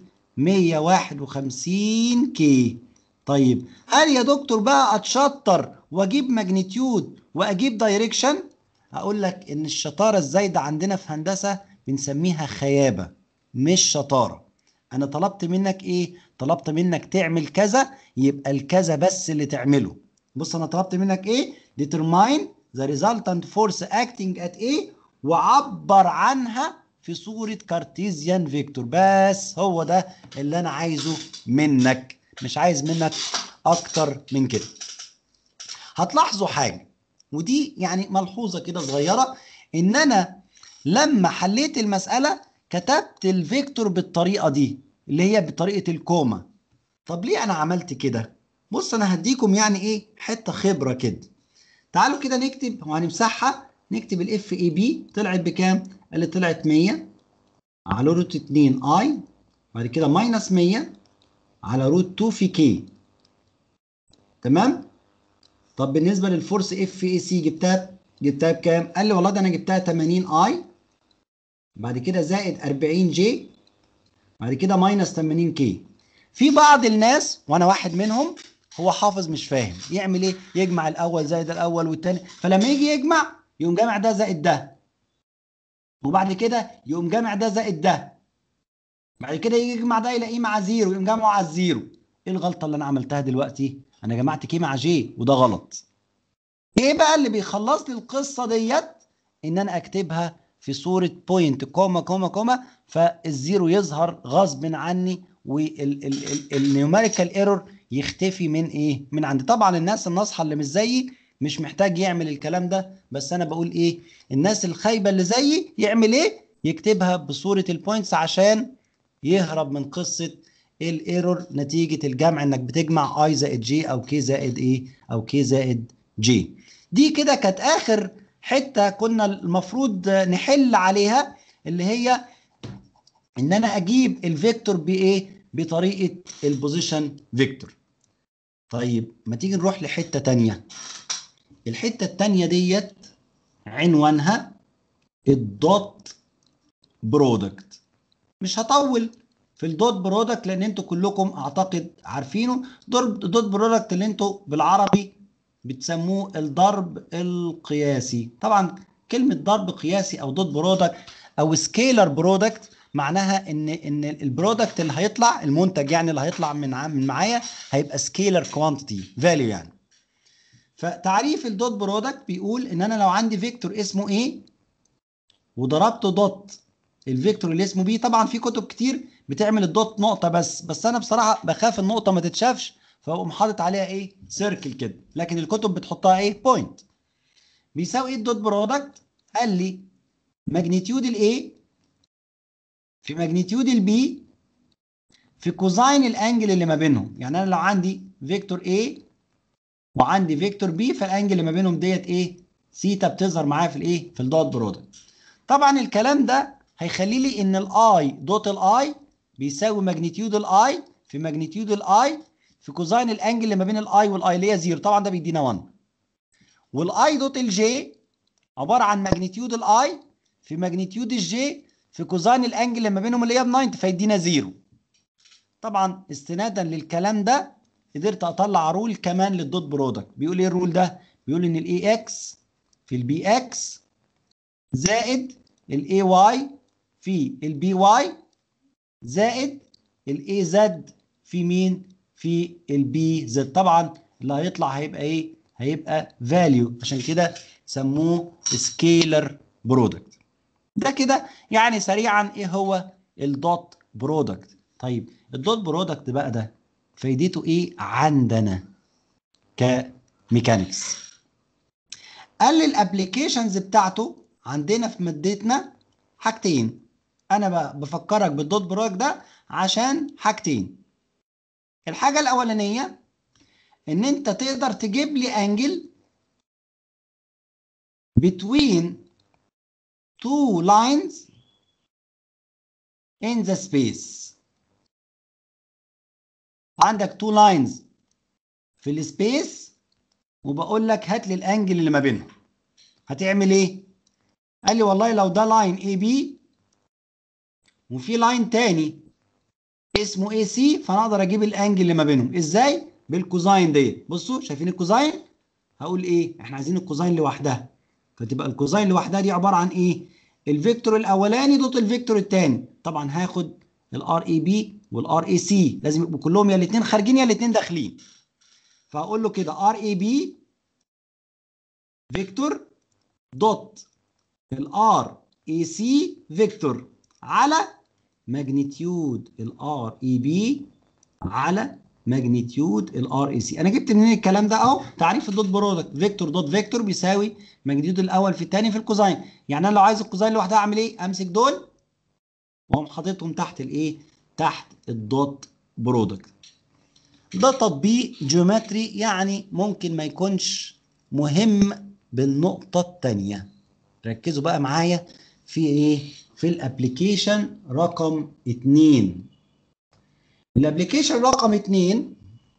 151 كي طيب هل يا دكتور بقى اتشطر واجيب ماجنتيود واجيب دايركشن هقول لك ان الشطاره الزايده عندنا في هندسه بنسميها خيابه مش شطاره انا طلبت منك ايه طلبت منك تعمل كذا يبقى الكذا بس اللي تعمله بص انا طلبت منك ايه determine the resultant force acting at A وعبر عنها في صورة كارتيزيان فيكتور بس هو ده اللي انا عايزه منك مش عايز منك اكتر من كده هتلاحظوا حاجة ودي يعني ملحوظة كده صغيرة ان انا لما حليت المسألة كتبت الفيكتور بالطريقة دي اللي هي بطريقة الكوما طب ليه انا عملت كده بص انا هديكم يعني ايه حتة خبرة كده تعالوا كده نكتب وهنمسحها نكتب الاف اي بي طلعت بكام اللي طلعت 100 على روت 2 اي بعد كده ماينس 100 على روت 2 في كي تمام طب بالنسبه للفورس اف اي سي جبتها جبتها بكام قال لي والله ده انا جبتها 80 اي بعد كده زائد 40 جي بعد كده ماينس 80 كي في بعض الناس وانا واحد منهم هو حافظ مش فاهم يعمل ايه يجمع الاول زائد الاول والتاني فلما يجي يجمع يقوم جامع ده زائد ده وبعد كده يقوم جامع ده زائد ده بعد كده يجي يجمع ده يلاقيه مع زيرو يقوم جامعه على الزيرو ايه الغلطه اللي انا عملتها دلوقتي انا جمعت كي مع جي وده غلط ايه بقى اللي بيخلص لي القصه ديت ان انا اكتبها في صوره بوينت كوما كوما كوما فالزيرو يظهر غصب عني والنيوميريكال ايرور يختفي من ايه من عندي طبعا الناس الناصحه اللي مش زيي مش محتاج يعمل الكلام ده بس انا بقول ايه الناس الخايبه اللي زيي يعمل ايه يكتبها بصوره البوينتس عشان يهرب من قصه الايرور نتيجه الجمع انك بتجمع اي زائد جي او كي زائد ايه او كي زائد جي دي كده كانت اخر حته كنا المفروض نحل عليها اللي هي ان انا اجيب الفيكتور بايه بطريقه البوزيشن فيكتور طيب ما تيجي نروح لحته تانية الحته التانية ديت عنوانها الدوت برودكت مش هطول في الدوت برودكت لان انتوا كلكم اعتقد عارفينه دوت برودكت اللي انتوا بالعربي بتسموه الضرب القياسي طبعا كلمه ضرب قياسي او دوت برودكت او سكيلر برودكت معناها ان ان البرودكت اللي هيطلع المنتج يعني اللي هيطلع من من معايا هيبقى سكيلر كوانتيتي فاليو يعني فتعريف الدوت برودكت بيقول ان انا لو عندي فيكتور اسمه ايه وضربت دوت الفيكتور اللي اسمه بي طبعا في كتب كتير بتعمل الدوت نقطه بس بس انا بصراحه بخاف النقطه ما تتشافش فاقوم حاطط عليها ايه سيركل كده لكن الكتب بتحطها ايه بوينت بيساوي ايه الدوت برودكت قال لي ماجنتيود الاي في ماجنتيود البي في كوزاين الانجل اللي ما بينهم يعني انا لو عندي فيكتور A وعندي فيكتور B فالانجل اللي ما بينهم ديت ايه سيتا بتظهر معايا في الايه في الدوت برودكت طبعا الكلام ده هيخلي لي ان الاي دوت الاي بيساوي ماجنتيود الاي في ماجنتيود الاي في كوزاين الانجل اللي ما بين الاي والاي اللي هي زيرو طبعا ده بيدينا 1 والاي دوت الجي عباره عن ماجنتيود الاي في ماجنتيود الجي في كوزاين الانجل اللي ما بينهم اللي هي ب 90 فيدينا زيرو طبعا استنادا للكلام ده قدرت اطلع رول كمان للدوت برودكت بيقول ايه الرول ده بيقول ان الاي اكس في البي اكس زائد الاي واي في البي واي زائد الاي زد في مين في البي زد طبعا اللي هيطلع هيبقى ايه هيبقى فاليو عشان كده سموه سكيلر برودكت ده كده يعني سريعا ايه هو الدوت برودكت طيب الدوت برودكت بقى ده فايدته ايه عندنا كميكانكس قال لي الابلكيشنز بتاعته عندنا في مادتنا حاجتين انا بفكرك بالدوت برودكت ده عشان حاجتين الحاجه الاولانيه ان انت تقدر تجيب لي انجل between two lines in the space عندك two lines في السبيس وبقول لك هات لي الانجل اللي ما بينهم هتعمل ايه قال لي والله لو ده لاين اي بي وفي لاين تاني اسمه اي سي فانا اقدر اجيب الانجل اللي ما بينهم ازاي بالكوزاين ديت بصوا شايفين الكوزاين هقول ايه احنا عايزين الكوزاين لوحدها فتبقى الكوزاين لوحدها دي عباره عن ايه الفيكتور الاولاني ضد الفيكتور الثاني طبعا هاخد الار اي بي والار اي سي لازم يبقوا كلهم يا الاثنين خارجين يا الاثنين داخلين فاقول له كده ار اي بي فيكتور دوت الار اي سي فيكتور على ماجنتيود الار اي بي على ماجنتيود الار اي سي انا جبت منين الكلام ده اهو تعريف الدوت برودكت فيكتور دوت فيكتور بيساوي ماجنتيود الاول في الثاني في الكوزاين يعني انا لو عايز الكوزاين لوحدها اعمل ايه امسك دول واقوم حاططهم تحت الايه تحت الدوت برودكت ده تطبيق جيومتري يعني ممكن ما يكونش مهم بالنقطة الثانية ركزوا بقى معايا في ايه في الابليكيشن رقم 2 الابليكيشن رقم 2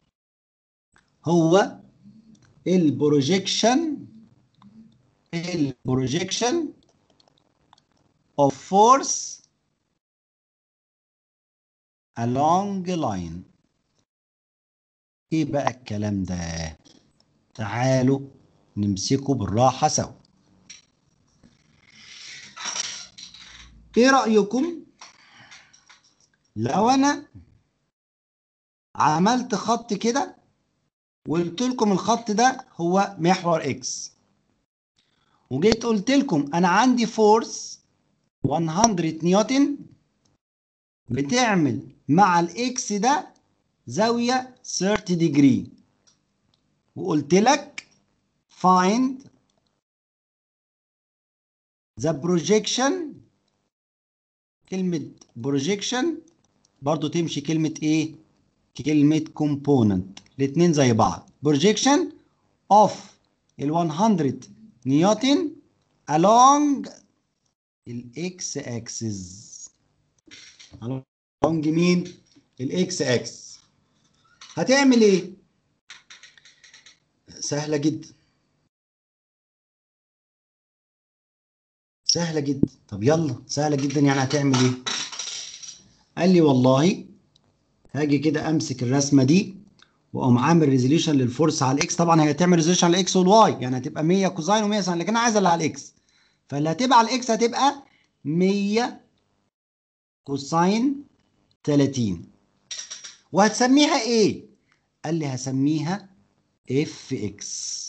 هو البروجيكشن البروجيكشن of force along a line ايه بقى الكلام ده تعالوا نمسكه بالراحة سوا ايه رأيكم لو انا عملت خط كده وقلت لكم الخط ده هو محور اكس وجيت قلت لكم انا عندي فورس 100 نيوتن بتعمل مع الاكس ده زاوية 30 degree وقلت لك find the projection كلمة projection برضو تمشي كلمة ايه كلمة component الاتنين زي بعض projection of ال 100 نيوتن along الاكس axis along مين الاكس اكس هتعمل ايه سهله جدا سهله جدا طب يلا سهله جدا يعني هتعمل ايه قال لي والله هاجي كده امسك الرسمه دي واقوم عامل ريزوليوشن للفورس على الاكس طبعا هي هتعمل ريزوليوشن على الاكس والواي يعني هتبقى 100 كوزاين و100 ساين لكن انا عايز اللي على الاكس فاللي هتبقى على الاكس هتبقى 100 كوساين 30 وهتسميها ايه؟ قال لي هسميها اف اكس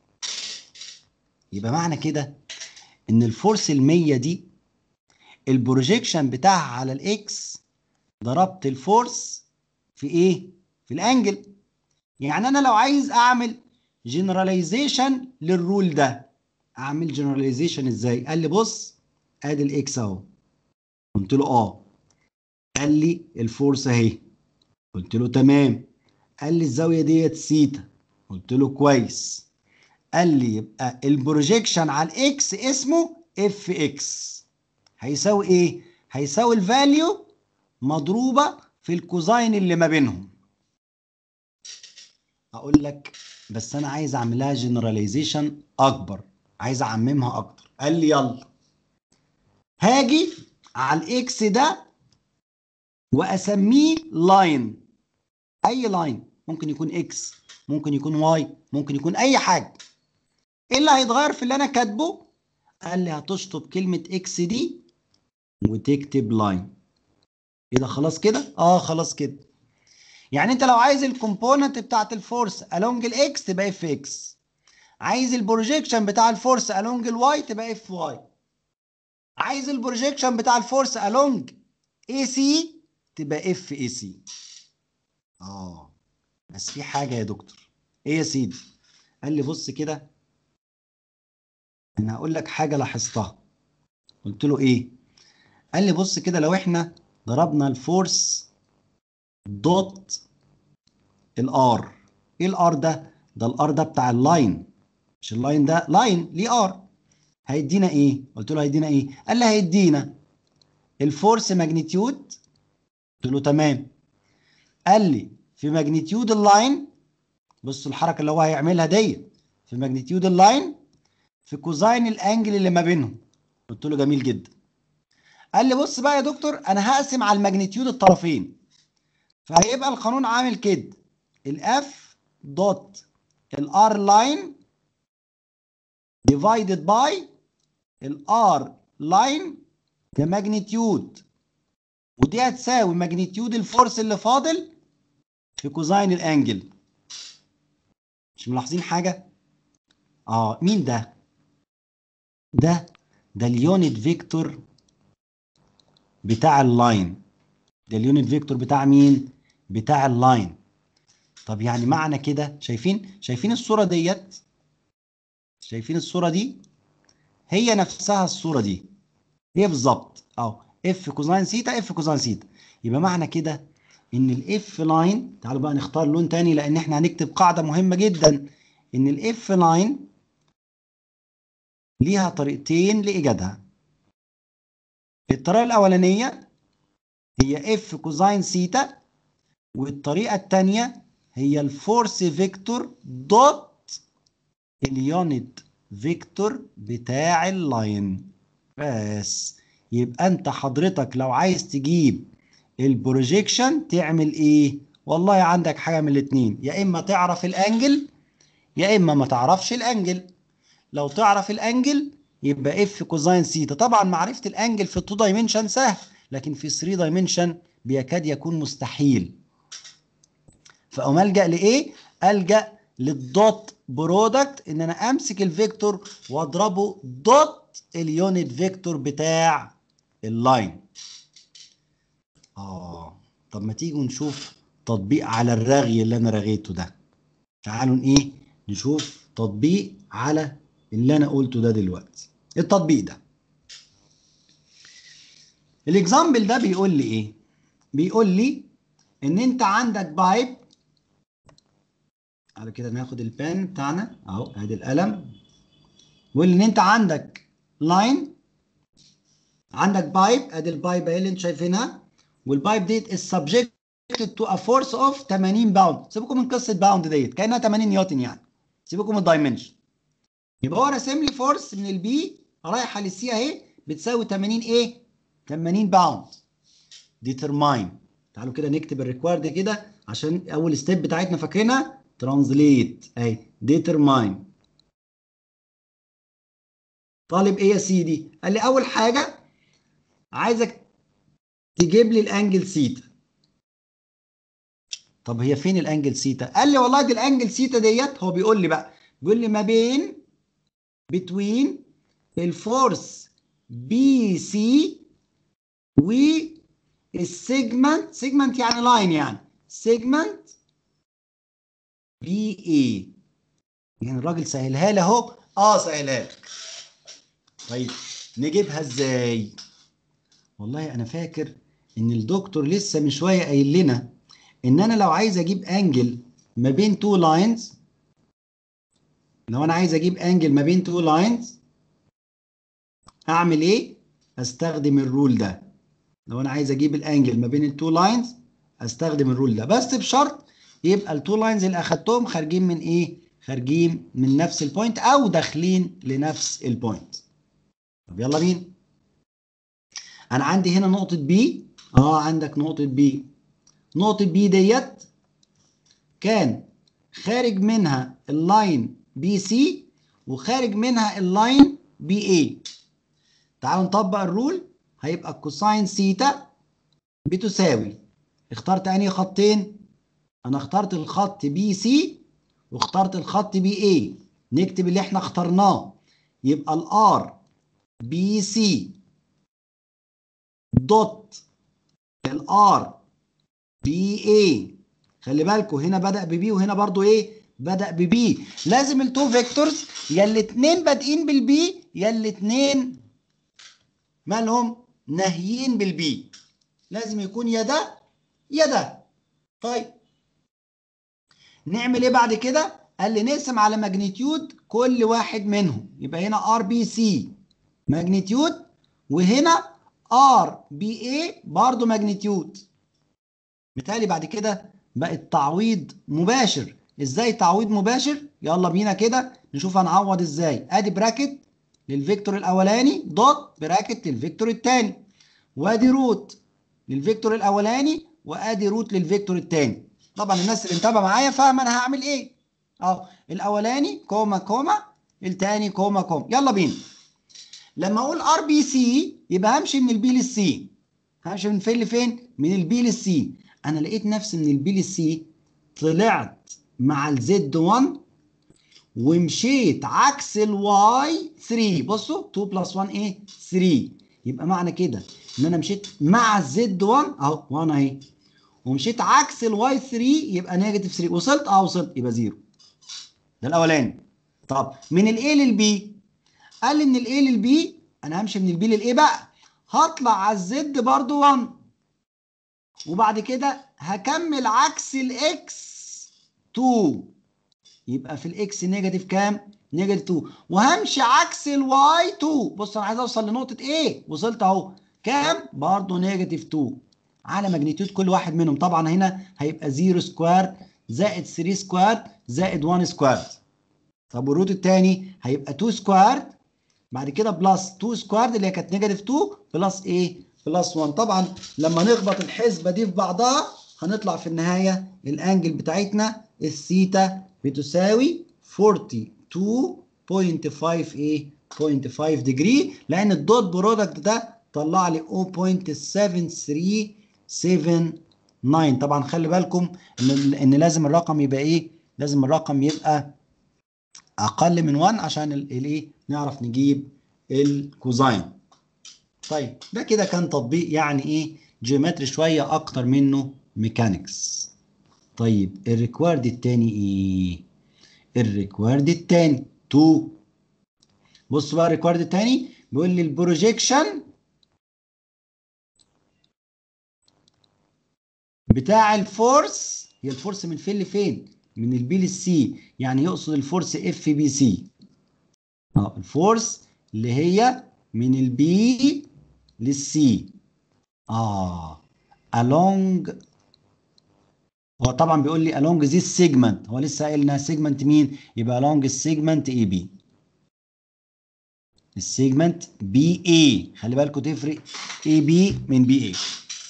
يبقى معنى كده ان الفورس ال 100 دي البروجيكشن بتاعها على الاكس ضربت الفورس في ايه؟ في الانجل يعني انا لو عايز اعمل جنراليزيشن للرول ده اعمل جنراليزيشن ازاي؟ قال لي بص ادي الاكس اهو قلت له اه قال لي الفورس اهي قلت له تمام قال لي الزاويه ديت سيتا قلت له كويس قال لي يبقى البروجيكشن على الاكس اسمه اف اكس هيساوي ايه هيساوي الفاليو مضروبه في الكوزاين اللي ما بينهم اقول لك بس انا عايز اعملها جنراليزيشن اكبر عايز اعممها اكتر قال لي يلا هاجي على الاكس ده واسميه لاين اي لاين ممكن يكون اكس ممكن يكون واي ممكن يكون اي حاجه ايه اللي هيتغير في اللي انا كاتبه قال لي هتشطب كلمه اكس دي وتكتب لاين ايه ده خلاص كده اه خلاص كده يعني انت لو عايز الكومبوننت بتاعت الفورس along الاكس تبقى اف اكس عايز البروجيكشن بتاع الفورس along الواي تبقى اف واي عايز البروجيكشن بتاع الفورس along اي سي تبقى اف اي سي اه بس في حاجه يا دكتور ايه يا سيدي قال لي بص كده انا هقول لك حاجه لاحظتها قلت له ايه قال لي بص كده لو احنا ضربنا الفورس دوت الار ايه الار ده ده الار ده بتاع اللاين مش اللاين ده لاين ليه ار هيدينا ايه قلت له هيدينا ايه قال لي هيدينا الفورس ماجنتيود قلت له تمام قال لي في ماجنتيود اللاين بص الحركه اللي هو هيعملها دي في ماجنتيود اللاين في كوزاين الانجل اللي ما بينهم قلت له جميل جدا قال لي بص بقى يا دكتور انا هقسم على الماجنتيود الطرفين فهيبقى القانون عامل كده الاف دوت الار لاين divided by الار لاين كماجنتيود ودي هتساوي ماجنتيود الفورس اللي فاضل في كوزاين الانجل مش ملاحظين حاجه اه مين ده ده ده اليونت فيكتور بتاع اللاين ده اليونت فيكتور بتاع مين بتاع اللاين طب يعني معنى كده شايفين شايفين الصوره ديت شايفين الصوره دي هي نفسها الصوره دي هي بالظبط اهو اف كوزاين سيتا اف كوزاين سيتا يبقى معنى كده ان الاف لاين تعالوا بقى نختار لون تاني لان احنا هنكتب قاعده مهمه جدا ان الاف لاين ليها طريقتين لايجادها الطريقه الاولانيه هي اف كوزاين سيتا والطريقه الثانيه هي الفورس فيكتور دوت اليونت فيكتور بتاع اللاين بس يبقى انت حضرتك لو عايز تجيب البروجيكشن تعمل ايه والله عندك حاجه من الاثنين يا اما تعرف الانجل يا اما ما تعرفش الانجل لو تعرف الانجل يبقى اف كوزاين سيتا طبعا معرفه الانجل في 2 دايمنشن سهل لكن في 3 دايمنشن بيكاد يكون مستحيل فاقوم الجا لايه الجا للدوت برودكت ان انا امسك الفيكتور واضربه دوت اليونت فيكتور بتاع اللاين اه طب ما تيجوا نشوف تطبيق على الرغي اللي انا رغيته ده تعالوا ايه نشوف تطبيق على اللي انا قلته ده دلوقتي التطبيق ده الاكزامبل ده بيقول لي ايه بيقول لي ان انت عندك بايب على كده ناخد البان بتاعنا اهو ادي القلم بيقول لي ان انت عندك لاين عندك بايب ادي البايب اهي اللي انتوا شايفينها والبايب ديت is subjected to a force of 80 باوند سيبكم من قصه باوند ديت كانها 80 نيوتن يعني سيبكم من الدايمنشن يبقى هو راسم لي فورس من البي رايحه للسي اهي بتساوي 80 ايه 80 باوند ديترماين تعالوا كده نكتب الريكوايرد كده عشان اول ستيب بتاعتنا فاكرينها ترانزليت اهي ديترماين طالب ايه يا سيدي قال لي اول حاجه عايزك تجيب لي الانجل سيتا طب هي فين الانجل سيتا قال لي والله دي الانجل سيتا ديت هو بيقول لي بقى بيقول لي ما بين بتوين الفورس بي سي والسيجمنت سيجمنت يعني لاين يعني سيجمنت بي اي يعني الراجل سهلها لي اهو اه سهلها لك طيب نجيبها ازاي والله انا فاكر ان الدكتور لسه من شويه قايل لنا ان انا لو عايز اجيب انجل ما بين تو لاينز لو انا عايز اجيب انجل ما بين تو لاينز اعمل ايه استخدم الرول ده لو انا عايز اجيب الانجل ما بين التو لاينز استخدم الرول ده بس بشرط يبقى التو لاينز اللي اخدتهم خارجين من ايه خارجين من نفس البوينت او داخلين لنفس البوينت طب يلا بينا انا عندي هنا نقطة بي اه عندك نقطة بي نقطة بي ديت كان خارج منها اللاين بي سي وخارج منها اللاين بي اي تعالوا نطبق الرول هيبقى كوساين سيتا بتساوي اخترت انهي خطين انا اخترت الخط بي سي واخترت الخط بي اي نكتب اللي احنا اخترناه يبقى الار بي سي دوت الار بي اي خلي بالكم هنا بدأ ببي وهنا برضو ايه بدأ ببي لازم التو فيكتورز يا الاتنين بادئين بالبي يا الاتنين مالهم ناهيين بالبي لازم يكون يا ده يا ده طيب نعمل ايه بعد كده قال لي نقسم على ماجنتيود كل واحد منهم يبقى هنا ار بي سي ماجنتيود وهنا ار بي اي برضه ماجنتيود بالتالي بعد كده بقى التعويض مباشر ازاي تعويض مباشر يلا بينا كده نشوف هنعوض ازاي ادي براكت للفيكتور الاولاني دوت براكت للفيكتور الثاني وادي روت للفيكتور الاولاني وادي روت للفيكتور الثاني طبعا الناس اللي متابعه معايا فاهمه انا هعمل ايه اهو الاولاني كوما كوما الثاني كوما كوما يلا بينا لما اقول ار بي سي يبقى همشي من البي للسي همشي من فين لفين من البي للسي انا لقيت نفسي من البي للسي طلعت مع الزد 1 ومشيت عكس الواي 3 بصوا 2 بلس 1 ايه 3 يبقى معنى كده ان انا مشيت مع الزد 1 اهو 1 اهي ومشيت عكس الواي 3 يبقى نيجاتيف 3 وصلت اه وصلت يبقى زيرو ده الاولاني طب من الاي للبي قال لي من الاي للبي انا همشي من البي للاي بقى هطلع على الزد برضو 1 وبعد كده هكمل عكس الاكس 2 يبقى في الاكس نيجاتيف كام؟ نيجاتيف 2 وهمشي عكس الواي 2 بص انا عايز اوصل لنقطه ايه؟ وصلت اهو كام؟ برضه نيجاتيف 2 على ماجنتيود كل واحد منهم طبعا هنا هيبقى 0 سكوير زائد 3 سكوير زائد 1 سكوير طب والروت الثاني هيبقى 2 سكوير بعد كده بلس 2 سكوير اللي هي كانت نيجاتيف 2 بلس ايه؟ بلس 1 طبعا لما نخبط الحسبه دي في بعضها هنطلع في النهايه الانجل بتاعتنا الثيتا بتساوي 42.5 ايه 0.5 ديجري لان الدوت برودكت ده طلع لي 0.7379 طبعا خلي بالكم ان ان لازم الرقم يبقى ايه لازم الرقم يبقى اقل من 1 عشان الايه نعرف نجيب الكوزاين طيب ده كده كان تطبيق يعني ايه جيومتري شويه اكتر منه ميكانيكس طيب الريكوارد التاني ايه الريكوارد التاني 2 بص بقى الريكوارد التاني بيقول لي البروجيكشن بتاع الفورس هي الفورس من فين لفين من البي للسي يعني يقصد الفورس اف بي سي اه الفورس اللي هي من البي للسي اه along هو طبعا بيقول لي along this segment هو لسه قايل انها segment مين يبقى along السيجمنت اي بي السيجمنت بي اي خلي بالكم تفرق اي بي من بي اي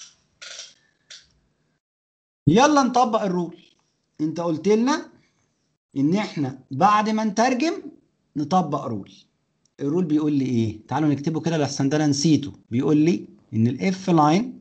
يلا نطبق الرول انت قلت لنا ان احنا بعد ما نترجم نطبق رول الرول بيقول لي ايه تعالوا نكتبه كده لحسن ده انا نسيته بيقول لي ان الاف لاين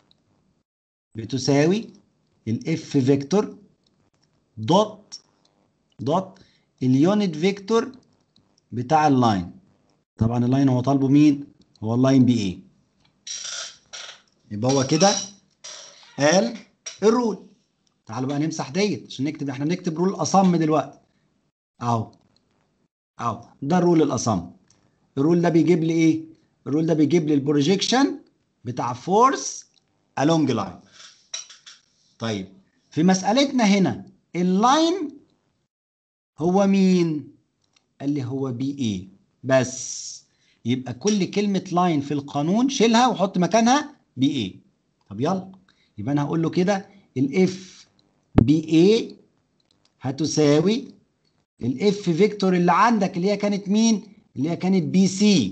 بتساوي الاف فيكتور دوت دوت اليونت فيكتور بتاع اللاين طبعا اللاين هو طالبه مين هو اللاين بي ايه يبقى هو كده قال الرول تعالوا بقى نمسح ديت عشان نكتب احنا بنكتب رول اصم دلوقتي اهو اهو ده الرول الاصم الرول ده بيجيب لي ايه الرول ده بيجيب لي البروجيكشن بتاع فورس along لاين طيب في مسألتنا هنا اللاين هو مين قال لي هو بي ايه بس يبقى كل كلمة لاين في القانون شيلها وحط مكانها بي ايه طب يلا يبقى انا هقول له كده الاف بي اي هتساوي الاف فيكتور اللي عندك اللي هي كانت مين اللي هي كانت بي سي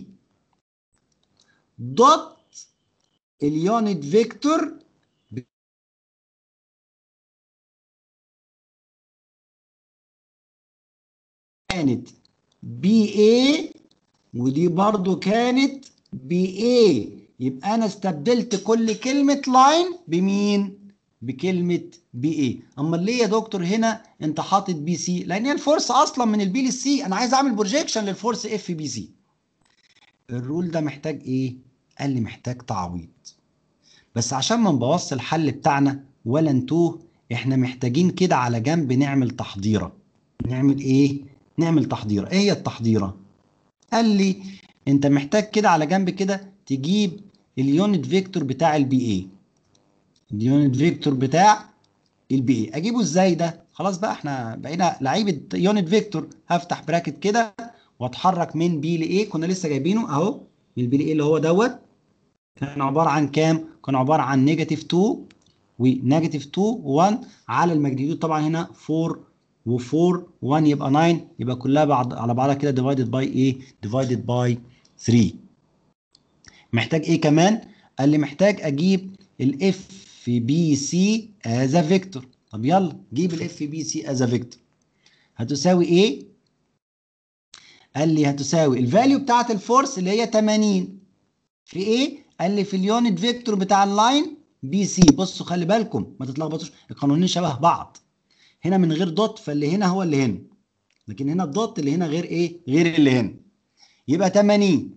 دوت اليونت فيكتور كانت بي اي ودي برضو كانت بي اي يبقى انا استبدلت كل كلمة لاين بمين بكلمة بي اي اما ليه يا دكتور هنا انت حاطط بي سي لان هي الفورس اصلا من البي للسي انا عايز اعمل بروجيكشن للفورس اف بي سي الرول ده محتاج ايه قال لي محتاج تعويض بس عشان ما نبوظش الحل بتاعنا ولا نتوه احنا محتاجين كده على جنب نعمل تحضيره نعمل ايه نعمل تحضيره ايه هي التحضيره قال لي انت محتاج كده على جنب كده تجيب اليونت فيكتور بتاع البي اي اليونت فيكتور بتاع البي اي اجيبه ازاي ده خلاص بقى احنا بقينا لعيبه يونت فيكتور هفتح براكت كده واتحرك من بي لايه كنا لسه جايبينه اهو من البي لايه اللي هو دوت كان عباره عن كام كان عباره عن نيجاتيف 2 ونيجاتيف 2 1 على الماجنتيود طبعا هنا 4 و4 1 يبقى 9 يبقى كلها بعض على بعضها كده ديفايدد باي ايه ديفايدد باي 3 محتاج ايه كمان قال لي محتاج اجيب الاف بي سي از ا فيكتور طب يلا جيب الاف بي سي از ا فيكتور هتساوي ايه قال لي هتساوي الفاليو بتاعت الفورس اللي هي 80 في ايه قال لي في اليونت فيكتور بتاع اللاين بي سي بصوا خلي بالكم ما تتلخبطوش القانونين شبه بعض هنا من غير دوت فاللي هنا هو اللي هنا لكن هنا الدوت اللي هنا غير ايه غير اللي هنا يبقى 80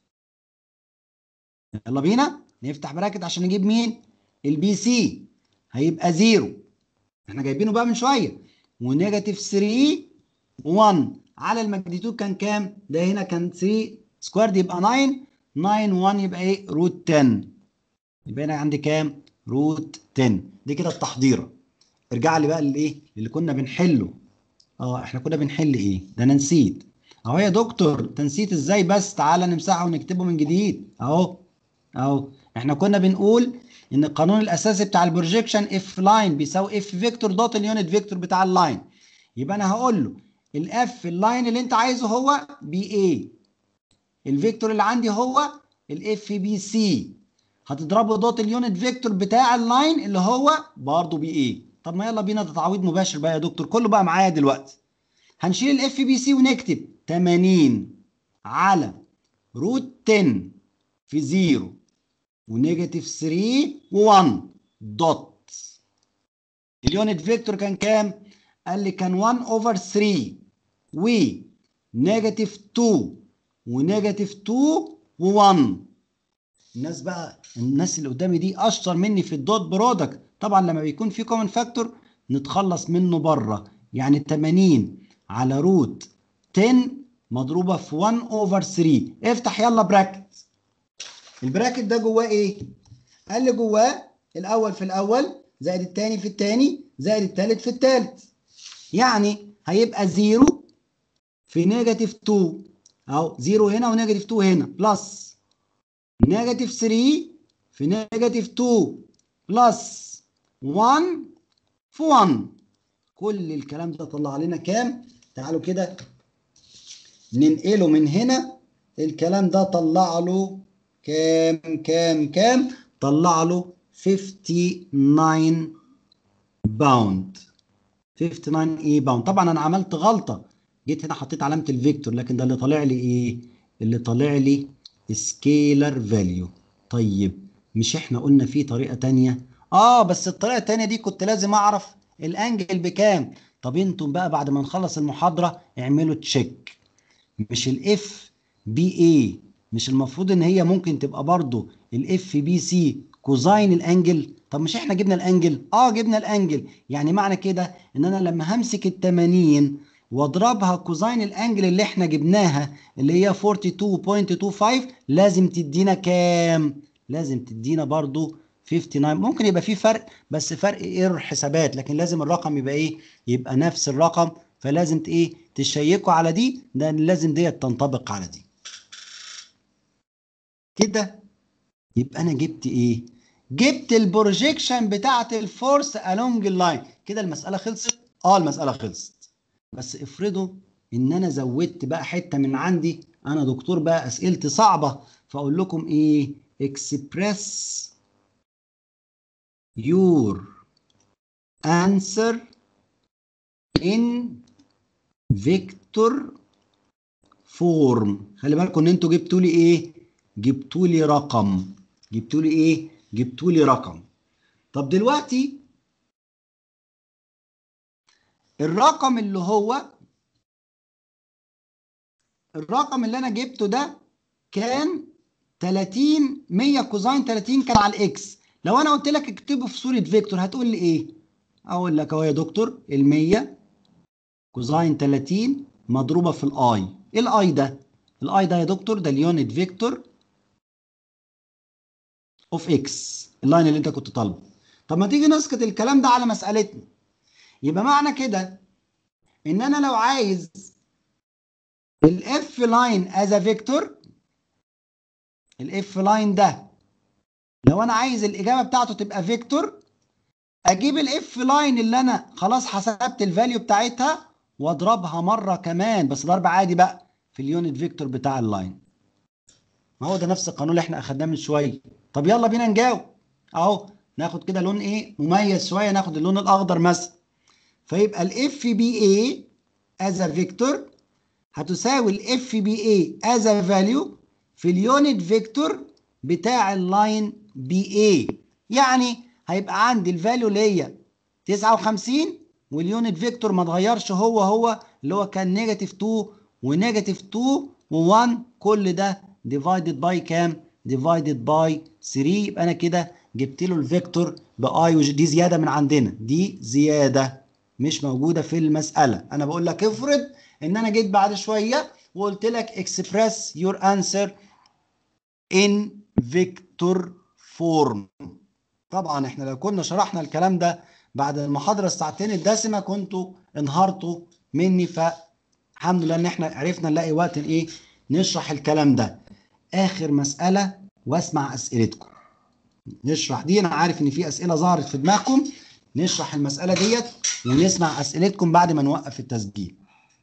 يلا بينا نفتح براكت عشان نجيب مين البي سي هيبقى زيرو احنا جايبينه بقى من شويه ونيجاتيف 3 1 على الماجنتيود كان كام ده هنا كان 3 سكويرد يبقى 9 9 1 يبقى ايه روت 10 يبقى هنا عندي كام روت 10 دي كده التحضيره ارجع لي بقى للايه اللي كنا بنحله اه احنا كنا بنحل ايه ده انا نسيت اهو يا دكتور انت نسيت ازاي بس تعالى نمسحه ونكتبه من جديد اهو اهو احنا كنا بنقول ان القانون الاساسي بتاع البروجيكشن اف لاين بيساوي اف فيكتور دوت اليونت فيكتور بتاع اللاين يبقى انا هقول له الاف اللاين اللي انت عايزه هو بي اي الفيكتور اللي عندي هو الاف بي سي هتضربه دوت اليونت فيكتور بتاع اللاين اللي هو برضه بي اي طب ما يلا بينا ده تعويض مباشر بقى يا دكتور كله بقى معايا دلوقتي هنشيل الاف بي سي ونكتب 80 على روت 10 في 0 ونيجاتيف 3 و1 دوت اليونت فيكتور كان كام؟ قال لي كان 1 اوفر 3 و نيجاتيف 2 ونيجاتيف 2 و1 الناس بقى الناس اللي قدامي دي اشطر مني في الدوت برودكت طبعا لما بيكون في كومن فاكتور نتخلص منه بره يعني 80 على روت 10 مضروبه في 1 اوفر 3 افتح يلا براكت البراكت ده جواه ايه قال لي جواه الاول في الاول زائد الثاني في الثاني زائد الثالث في الثالث يعني هيبقى 0 في نيجاتيف 2 اهو 0 هنا ونيجاتيف 2 هنا بلس نيجاتيف 3 في نيجاتيف 2 بلس 1 في 1 كل الكلام ده طلع لنا كام تعالوا كده ننقله من هنا الكلام ده طلع له كام كام كام طلع له 59 باوند 59 ايه باوند طبعا انا عملت غلطه جيت هنا حطيت علامه الفيكتور لكن ده اللي طالع لي ايه اللي طالع لي سكيلر فاليو طيب مش احنا قلنا في طريقه تانية اه بس الطريقه التانية دي كنت لازم اعرف الانجل بكام طب انتم بقى بعد ما نخلص المحاضره اعملوا تشيك مش الاف بي اي مش المفروض ان هي ممكن تبقى برضو الاف بي سي كوزاين الانجل طب مش احنا جبنا الانجل اه جبنا الانجل يعني معنى كده ان انا لما همسك ال 80 واضربها كوزاين الانجل اللي احنا جبناها اللي هي 42.25 لازم تدينا كام لازم تدينا برضو 59 ممكن يبقى في فرق بس فرق ايرور حسابات لكن لازم الرقم يبقى ايه يبقى نفس الرقم فلازم ايه تشيكوا على دي ده لازم ديت تنطبق على دي كده يبقى انا جبت ايه جبت البروجيكشن بتاعت الفورس along اللاين كده المساله خلصت اه المساله خلصت بس افرضوا ان انا زودت بقى حته من عندي انا دكتور بقى اسئلتي صعبه فاقول لكم ايه express your answer in vector form خلي بالكم ان انتوا جبتوا لي ايه جبتوا لي رقم جبتوا لي ايه جبتوا لي رقم طب دلوقتي الرقم اللي هو الرقم اللي انا جبته ده كان 30 100 كوزاين 30 كان على الاكس لو انا قلت لك اكتبه في صوره فيكتور هتقول لي ايه اقول لك اهو يا دكتور ال 100 كوزاين 30 مضروبه في الاي ايه الاي ده الاي ده يا دكتور ده اليونت فيكتور اوف اكس اللاين اللي انت كنت طالبه طب ما تيجي نسقط الكلام ده على مسألتنا يبقى معنى كده ان انا لو عايز الاف لاين از فيكتور الاف لاين ده لو انا عايز الاجابه بتاعته تبقى فيكتور اجيب الاف لاين اللي انا خلاص حسبت الفاليو بتاعتها واضربها مره كمان بس ضرب عادي بقى في اليونت فيكتور بتاع اللاين ما هو ده نفس القانون اللي احنا اخدناه من شويه طب يلا بينا نجاوب اهو ناخد كده لون ايه مميز شويه ناخد اللون الاخضر مثلا فيبقى الاف بي اي از فيكتور هتساوي الاف بي اي از فاليو في اليونت فيكتور بتاع اللاين بي اي يعني هيبقى عندي الفاليو اللي هي 59 واليونت فيكتور ما اتغيرش هو هو اللي هو كان نيجاتيف 2 ونيجاتيف 2 و1 كل ده ديفايدد باي كام؟ ديفايدد باي 3 يبقى انا كده جبت له الفيكتور باي وج دي زياده من عندنا دي زياده مش موجوده في المساله انا بقول لك افرض ان انا جيت بعد شويه وقلت لك اكسبريس يور انسر ان فيكتور فورم طبعا احنا لو كنا شرحنا الكلام ده بعد المحاضره الساعتين الدسمه كنتوا انهارتوا مني فالحمد لله ان احنا عرفنا نلاقي وقت ايه نشرح الكلام ده اخر مساله واسمع اسئلتكم نشرح دي انا عارف ان في اسئله ظهرت في دماغكم نشرح المساله ديت ونسمع اسئلتكم بعد ما نوقف التسجيل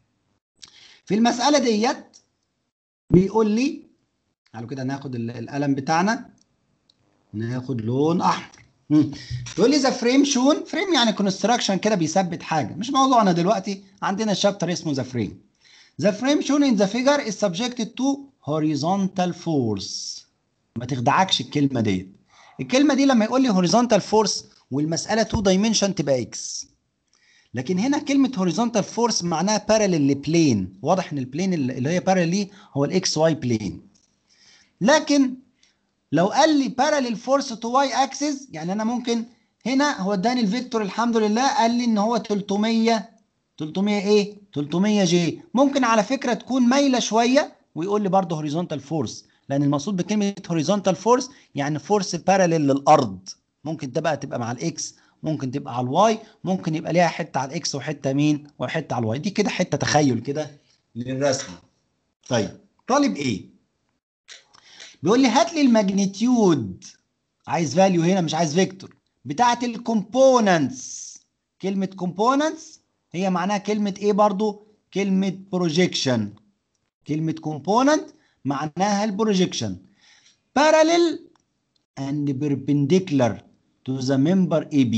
في المساله ديت بيقول لي تعالوا كده ناخد القلم بتاعنا ناخد لون احمر يقول لي ذا فريم شون فريم يعني كونستراكشن كده بيثبت حاجه مش موضوعنا دلوقتي عندنا شابتر اسمه ذا فريم ذا فريم شون ان ذا فيجر is subjected to horizontal force ما تخدعكش الكلمه ديت الكلمه دي لما يقول لي horizontal force والمساله 2 dimension تبقى اكس لكن هنا كلمه horizontal force معناها parallel لبلين واضح ان البلين اللي هي parallel ليه هو الاكس واي بلين لكن لو قال لي parallel force to y axis يعني انا ممكن هنا هو اداني الفيكتور الحمد لله قال لي ان هو 300 300 ايه 300 جي ممكن على فكره تكون مايله شويه ويقول لي برضه هوريزونتال فورس لان المقصود بكلمه هوريزونتال فورس يعني فورس باراليل للارض ممكن تبقى تبقى مع الاكس ممكن تبقى على الواي ممكن يبقى ليها حته على الاكس وحته مين وحته على الواي دي كده حته تخيل كده للرسم طيب طالب ايه بيقول لي هات لي الماجنتيود عايز فاليو هنا مش عايز فيكتور بتاعه الكومبوننتس كلمه كومبوننتس هي معناها كلمه ايه برضو كلمه بروجيكشن كلمه كومبوننت معناها البروجيكشن parallel and perpendicular to the member AB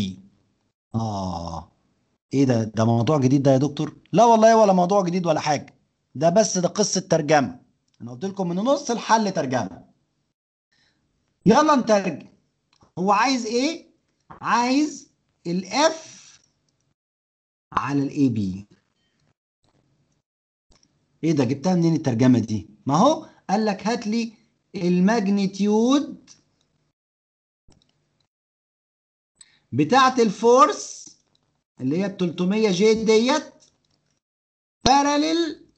اه ايه ده ده موضوع جديد ده يا دكتور لا والله ولا موضوع جديد ولا حاجه ده بس ده قصه ترجمه انا قلت لكم من نص الحل ترجمه يلا نترجم هو عايز ايه عايز الاف على الاي بي ايه ده جبتها منين الترجمه دي ما هو قال لك هات لي الماجنتيود بتاعه الفورس اللي هي ب 300 جي ديت باراليل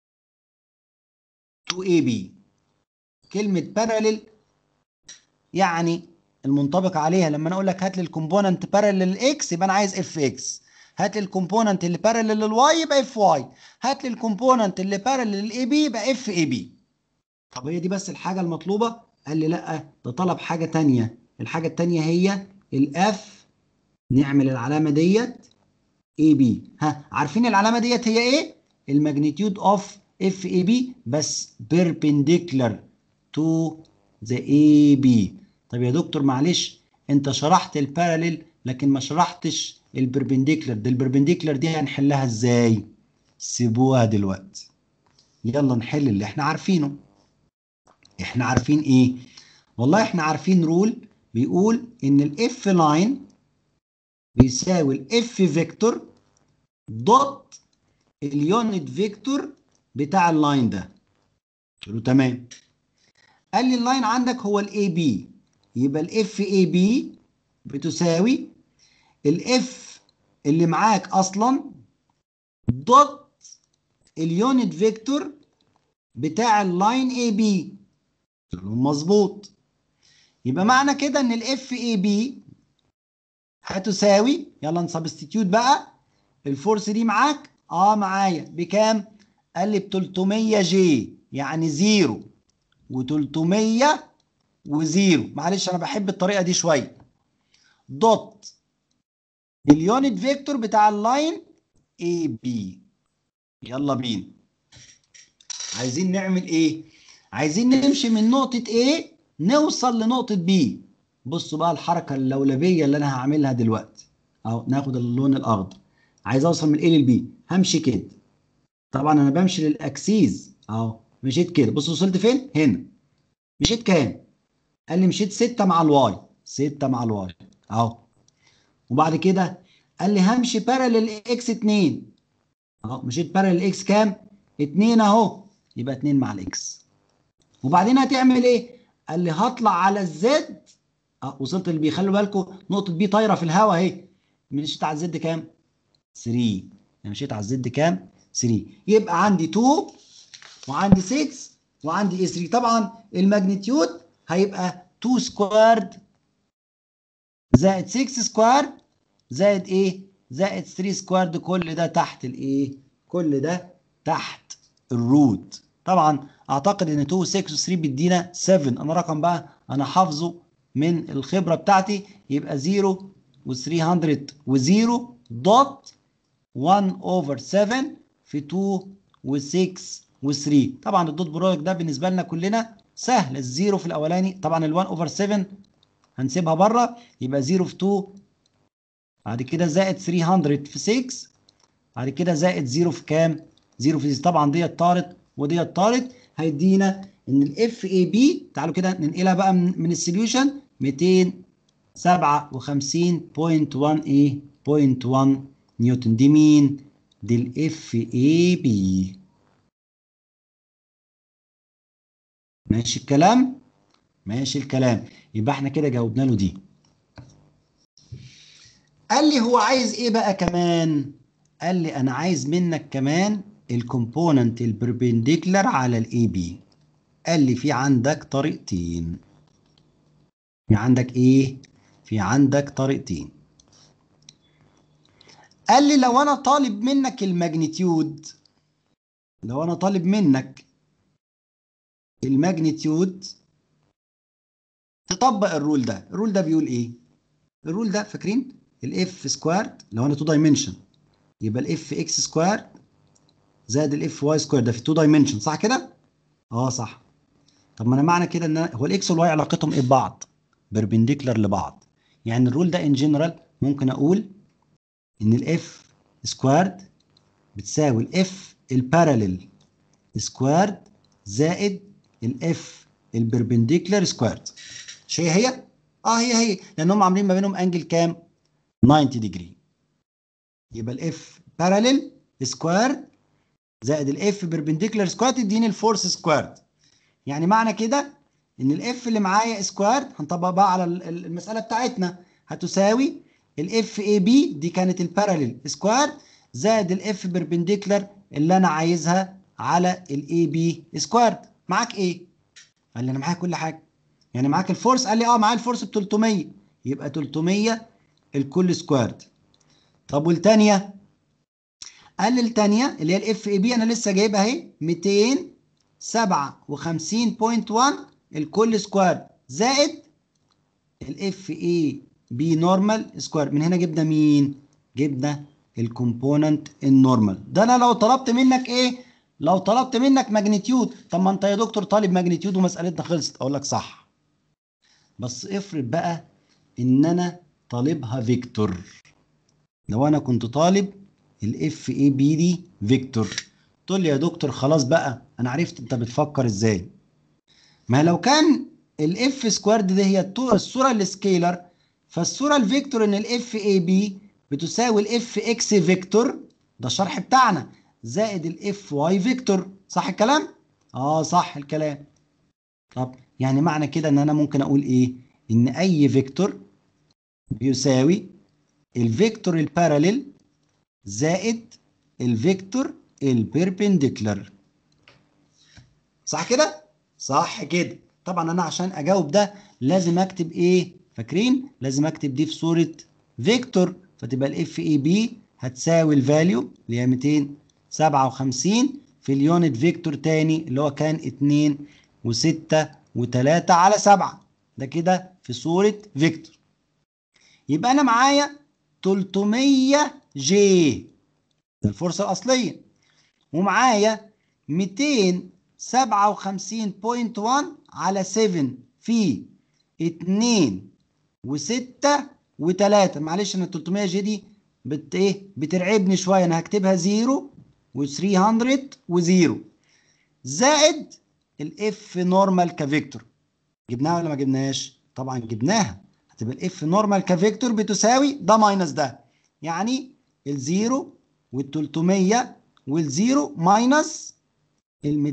تو اي بي كلمه باراليل يعني المنطبق عليها لما انا اقول لك هات لي الكومبوننت باراليل اكس يبقى انا عايز اف اكس هات لي الكومبوننت اللي باراليل للواي يبقى اف واي هات لي الكومبوننت اللي باراليل للاي بي يبقى اف اي بي طب هي دي بس الحاجه المطلوبه قال لي لا ده طلب حاجه تانية الحاجه التانية هي الاف نعمل العلامه ديت اي بي ها عارفين العلامه ديت هي ايه الماجنتيود اوف اف اي بي بس بيربنديكولار تو ذا اي بي طب يا دكتور معلش انت شرحت الباراليل لكن ما شرحتش البربنديكولار ده البربنديكولار دي هنحلها ازاي سيبوها دلوقتي يلا نحل اللي احنا عارفينه احنا عارفين ايه والله احنا عارفين رول بيقول ان الاف لاين بيساوي الاف فيكتور دوت اليونت فيكتور بتاع اللاين ده قلت له تمام قال لي اللاين عندك هو الاي بي يبقى الاف اي بي بتساوي الاف اللي معاك اصلا دوت اليونت فيكتور بتاع اللاين اي بي مظبوط يبقى معنى كده ان الاف اي بي هتساوي يلا نسبستيتيوت بقى الفورس دي معاك اه معايا بكام قال لي ب 300 جي يعني زيرو و300 وزيرو معلش انا بحب الطريقه دي شويه دوت اليونت فيكتور بتاع اللاين اي بي يلا بينا عايزين نعمل ايه عايزين نمشي من نقطه A نوصل لنقطه B بصوا بقى الحركه اللولبيه اللي انا هعملها دلوقتي اهو ناخد اللون الاخضر عايز اوصل من A للB همشي كده طبعا انا بمشي للاكسيز اهو مشيت كده بص وصلت فين هنا مشيت كام قال لي مشيت 6 مع الواي 6 مع الواي اهو وبعد كده قال لي همشي بارالل اكس 2 اهو مشيت بارالل اكس كام 2 اهو يبقى 2 مع الاكس وبعدين هتعمل ايه قال لي هطلع على الزد اه وصلت اللي بيخلوا بالكم نقطه بي طايره في الهواء اهي مشيت على الزد كام 3 يعني مشيت على الزد كام 3 يبقى عندي 2 وعندي 6 وعندي اي 3 طبعا الماجنتيود هيبقى 2 سكوارد زائد 6 سكوارد زائد ايه زائد 3 سكوارد كل ده تحت الايه كل ده تحت الروت طبعا اعتقد ان 2 و6 و3 بيدينا 7 انا رقم بقى انا حافظه من الخبره بتاعتي يبقى 0 و300 و0 دوت 1 اوفر 7 في 2 و6 و3 طبعا الدوت برودكت ده بالنسبه لنا كلنا سهل الزيرو في الاولاني طبعا ال1 اوفر 7 هنسيبها بره يبقى 0 في 2 بعد كده زائد 300 في 6 بعد كده زائد 0 في كام 0 في 6 طبعا ديت طارت وديت طارت هيدينا ان الاف اي بي تعالوا كده ننقلها بقى من, من السوليوشن 257.1 ايه 0.1 نيوتن دي مين دي الاف اي بي ماشي الكلام ماشي الكلام يبقى احنا كده جاوبنا له دي قال لي هو عايز ايه بقى كمان قال لي انا عايز منك كمان الكومبوننت البربنديكولار على الاي بي قال لي في عندك طريقتين في عندك ايه في عندك طريقتين قال لي لو انا طالب منك الماجنتيود لو انا طالب منك الماجنتيود تطبق الرول ده الرول ده بيقول ايه الرول ده فاكرين الاف سكوارد لو انا 2 دايمنشن يبقى الاف اكس سكوارد زائد الاف واي سكوارد ده في 2 دايمنشن صح كده اه صح طب ما انا معنى كده ان أنا هو الاكس والواي علاقتهم ايه ببعض بيربنديكولار لبعض يعني الرول ده ان جنرال ممكن اقول ان الاف سكوارد بتساوي الاف الباراليل سكوارد زائد الاف البربنديكولار سكوارد مش هي هي اه هي هي لان هم عاملين ما بينهم انجل كام 90 ديجري يبقى الاف باراليل سكوارد زائد الاف بيربنديكولار سكوارد تديني الفورس سكوارد يعني معنى كده ان الاف اللي معايا سكوارد هنطبق بقى على المساله بتاعتنا هتساوي الاف اي بي دي كانت الباراليل سكوارد زائد الاف بيربنديكولار اللي انا عايزها على الاي بي سكوارد معاك ايه قال لي انا معايا كل حاجه يعني معاك الفورس قال لي اه معايا الفورس ب 300 يبقى 300 الكل سكوارد طب والثانيه قال لي الثانيه اللي هي الاف اي بي انا لسه جايبها اهي 257.1 الكل سكوارد زائد الاف اي بي نورمال سكوير من هنا جبنا مين جبنا الكومبوننت النورمال ده انا لو طلبت منك ايه لو طلبت منك ماجنتيود طب ما انت يا دكتور طالب ماجنتيود ومسالتنا خلصت اقول لك صح بس افرض بقى ان انا طالبها فيكتور لو انا كنت طالب الاف اي بي دي فيكتور تقول لي يا دكتور خلاص بقى انا عرفت انت بتفكر ازاي ما لو كان الاف سكوارد دي هي الصوره السكيلر فالصوره الفيكتور ان الاف اي بي بتساوي الاف اكس فيكتور ده الشرح بتاعنا زائد الاف واي فيكتور صح الكلام اه صح الكلام طب يعني معنى كده ان انا ممكن اقول ايه ان اي فيكتور بيساوي الفيكتور الباراليل زائد الفيكتور البيربنديكولار صح كده صح كده طبعا انا عشان اجاوب ده لازم اكتب ايه فاكرين لازم اكتب دي في صوره فيكتور فتبقى الاف اي بي هتساوي الفاليو اللي هي 257 في اليونت فيكتور تاني اللي هو كان 2 و6 و3 على 7 ده كده في صورة فيكتور يبقى أنا معايا 300 جي ده الفرصة الأصلية ومعايا 257.1 على 7 في 2 و6 و3 معلش انا 300 جي دي بت ايه بترعبني شويه انا هكتبها 0 و300 و0 زائد الاف نورمال كفيكتور جبناها ولا ما جبناهاش طبعا جبناها هتبقى الاف نورمال كفيكتور بتساوي ده ماينس ده يعني الزيرو وال300 والزيرو ماينس ال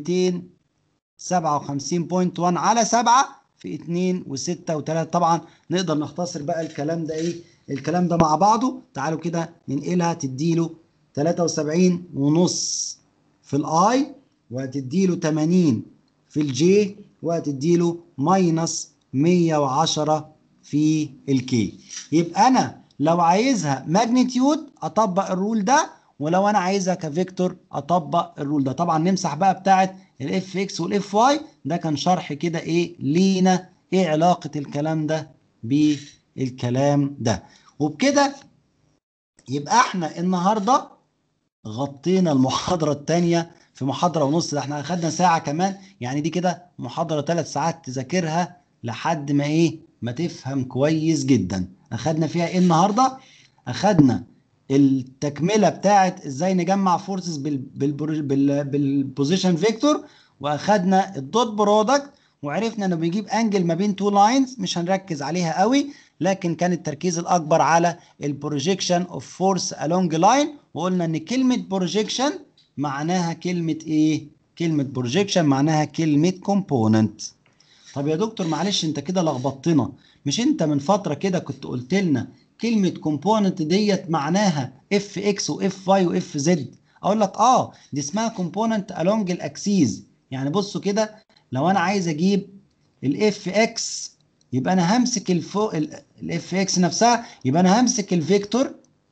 257.1 على 7 في 2 و6 و3 طبعا نقدر نختصر بقى الكلام ده ايه الكلام ده مع بعضه تعالوا كده ننقلها تديله 73 ونص في الاي وهتديله 80 في الجي وهتديله ماينس 110 في الكي يبقى انا لو عايزها ماجنتيود اطبق الرول ده ولو انا عايزها كفيكتور اطبق الرول ده طبعا نمسح بقى بتاعه الاف اكس والاف واي ده كان شرح كده ايه لينا ايه علاقه الكلام ده بالكلام ده وبكده يبقى احنا النهارده غطينا المحاضره الثانيه في محاضره ونص ده احنا اخدنا ساعه كمان يعني دي كده محاضره ثلاث ساعات تذاكرها لحد ما ايه ما تفهم كويس جدا اخدنا فيها ايه النهارده اخدنا التكمله بتاعت ازاي نجمع فورسز بالبوزيشن فيكتور واخدنا الدوت برودكت وعرفنا انه بيجيب انجل ما بين تو لاينز مش هنركز عليها قوي لكن كان التركيز الاكبر على البروجيكشن اوف فورس along لاين وقلنا ان كلمه بروجيكشن معناها كلمه ايه كلمه بروجيكشن معناها كلمه كومبوننت طب يا دكتور معلش انت كده لخبطتنا مش انت من فتره كده كنت قلت لنا كلمه كومبوننت ديت معناها اف اكس واف واي واف زد اقول لك اه دي اسمها كومبوننت along الاكسيز يعني بصوا كده لو انا عايز اجيب الاف اكس يبقى انا همسك الفوق الاف اكس نفسها يبقى انا همسك الفيكتور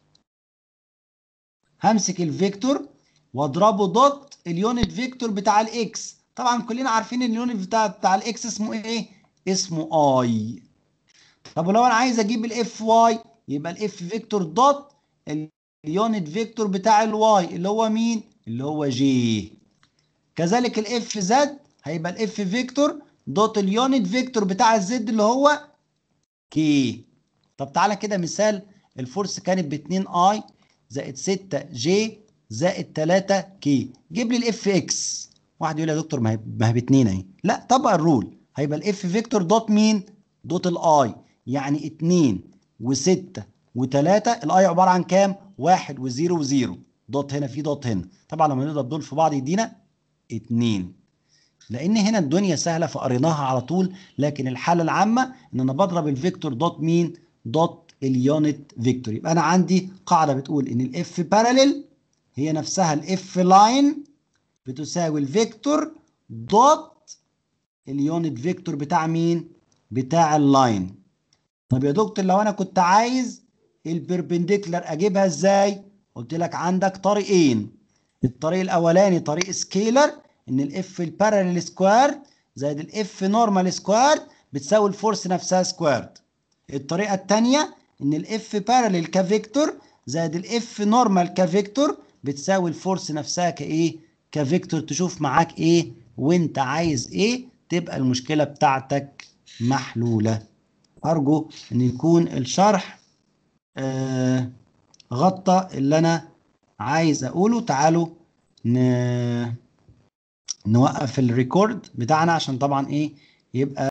همسك الفيكتور واضربه دوت اليونت فيكتور بتاع الاكس طبعا كلنا عارفين ان اليونت بتاع بتاع الاكس اسمه ايه اسمه اي طب ولو انا عايز اجيب الاف واي يبقى الاف فيكتور دوت اليونت فيكتور بتاع الواي اللي هو مين اللي هو جي كذلك الاف زد هيبقى الاف فيكتور دوت اليونت فيكتور بتاع الزد اللي هو كي طب تعالى كده مثال الفورس كانت ب 2 اي زائد 6 جي زائد 3 كي جيب لي الاف اكس واحد يقول لي يا دكتور ما هي ما هي ب 2 اهي لا طبق الرول هيبقى الاف فيكتور دوت مين دوت الاي يعني 2 و6 و3 الاي عباره عن كام 1 و0 و0 دوت هنا في دوت هنا طبعا لما نضرب دول في بعض يدينا 2 لان هنا الدنيا سهله فقريناها على طول لكن الحاله العامه ان انا بضرب الفيكتور دوت مين دوت اليونت فيكتور يبقى انا عندي قاعده بتقول ان الاف باراليل هي نفسها الاف لاين بتساوي الفيكتور دوت اليونت فيكتور بتاع مين بتاع اللاين طب يا دكتور لو انا كنت عايز البربنديكولار اجيبها ازاي قلت لك عندك طريقين الطريق الاولاني طريق سكيلر ان الاف الباراليل سكوير زائد الاف نورمال سكوير بتساوي الفورس نفسها سكويرد الطريقه الثانيه ان الاف باراليل كفيكتور زائد الاف نورمال كفيكتور بتساوي الفورس نفسها كايه كفيكتور تشوف معاك ايه وانت عايز ايه تبقى المشكله بتاعتك محلوله ارجو ان يكون الشرح آه غطى اللي انا عايز اقوله تعالوا ن... نوقف الريكورد بتاعنا عشان طبعا ايه يبقى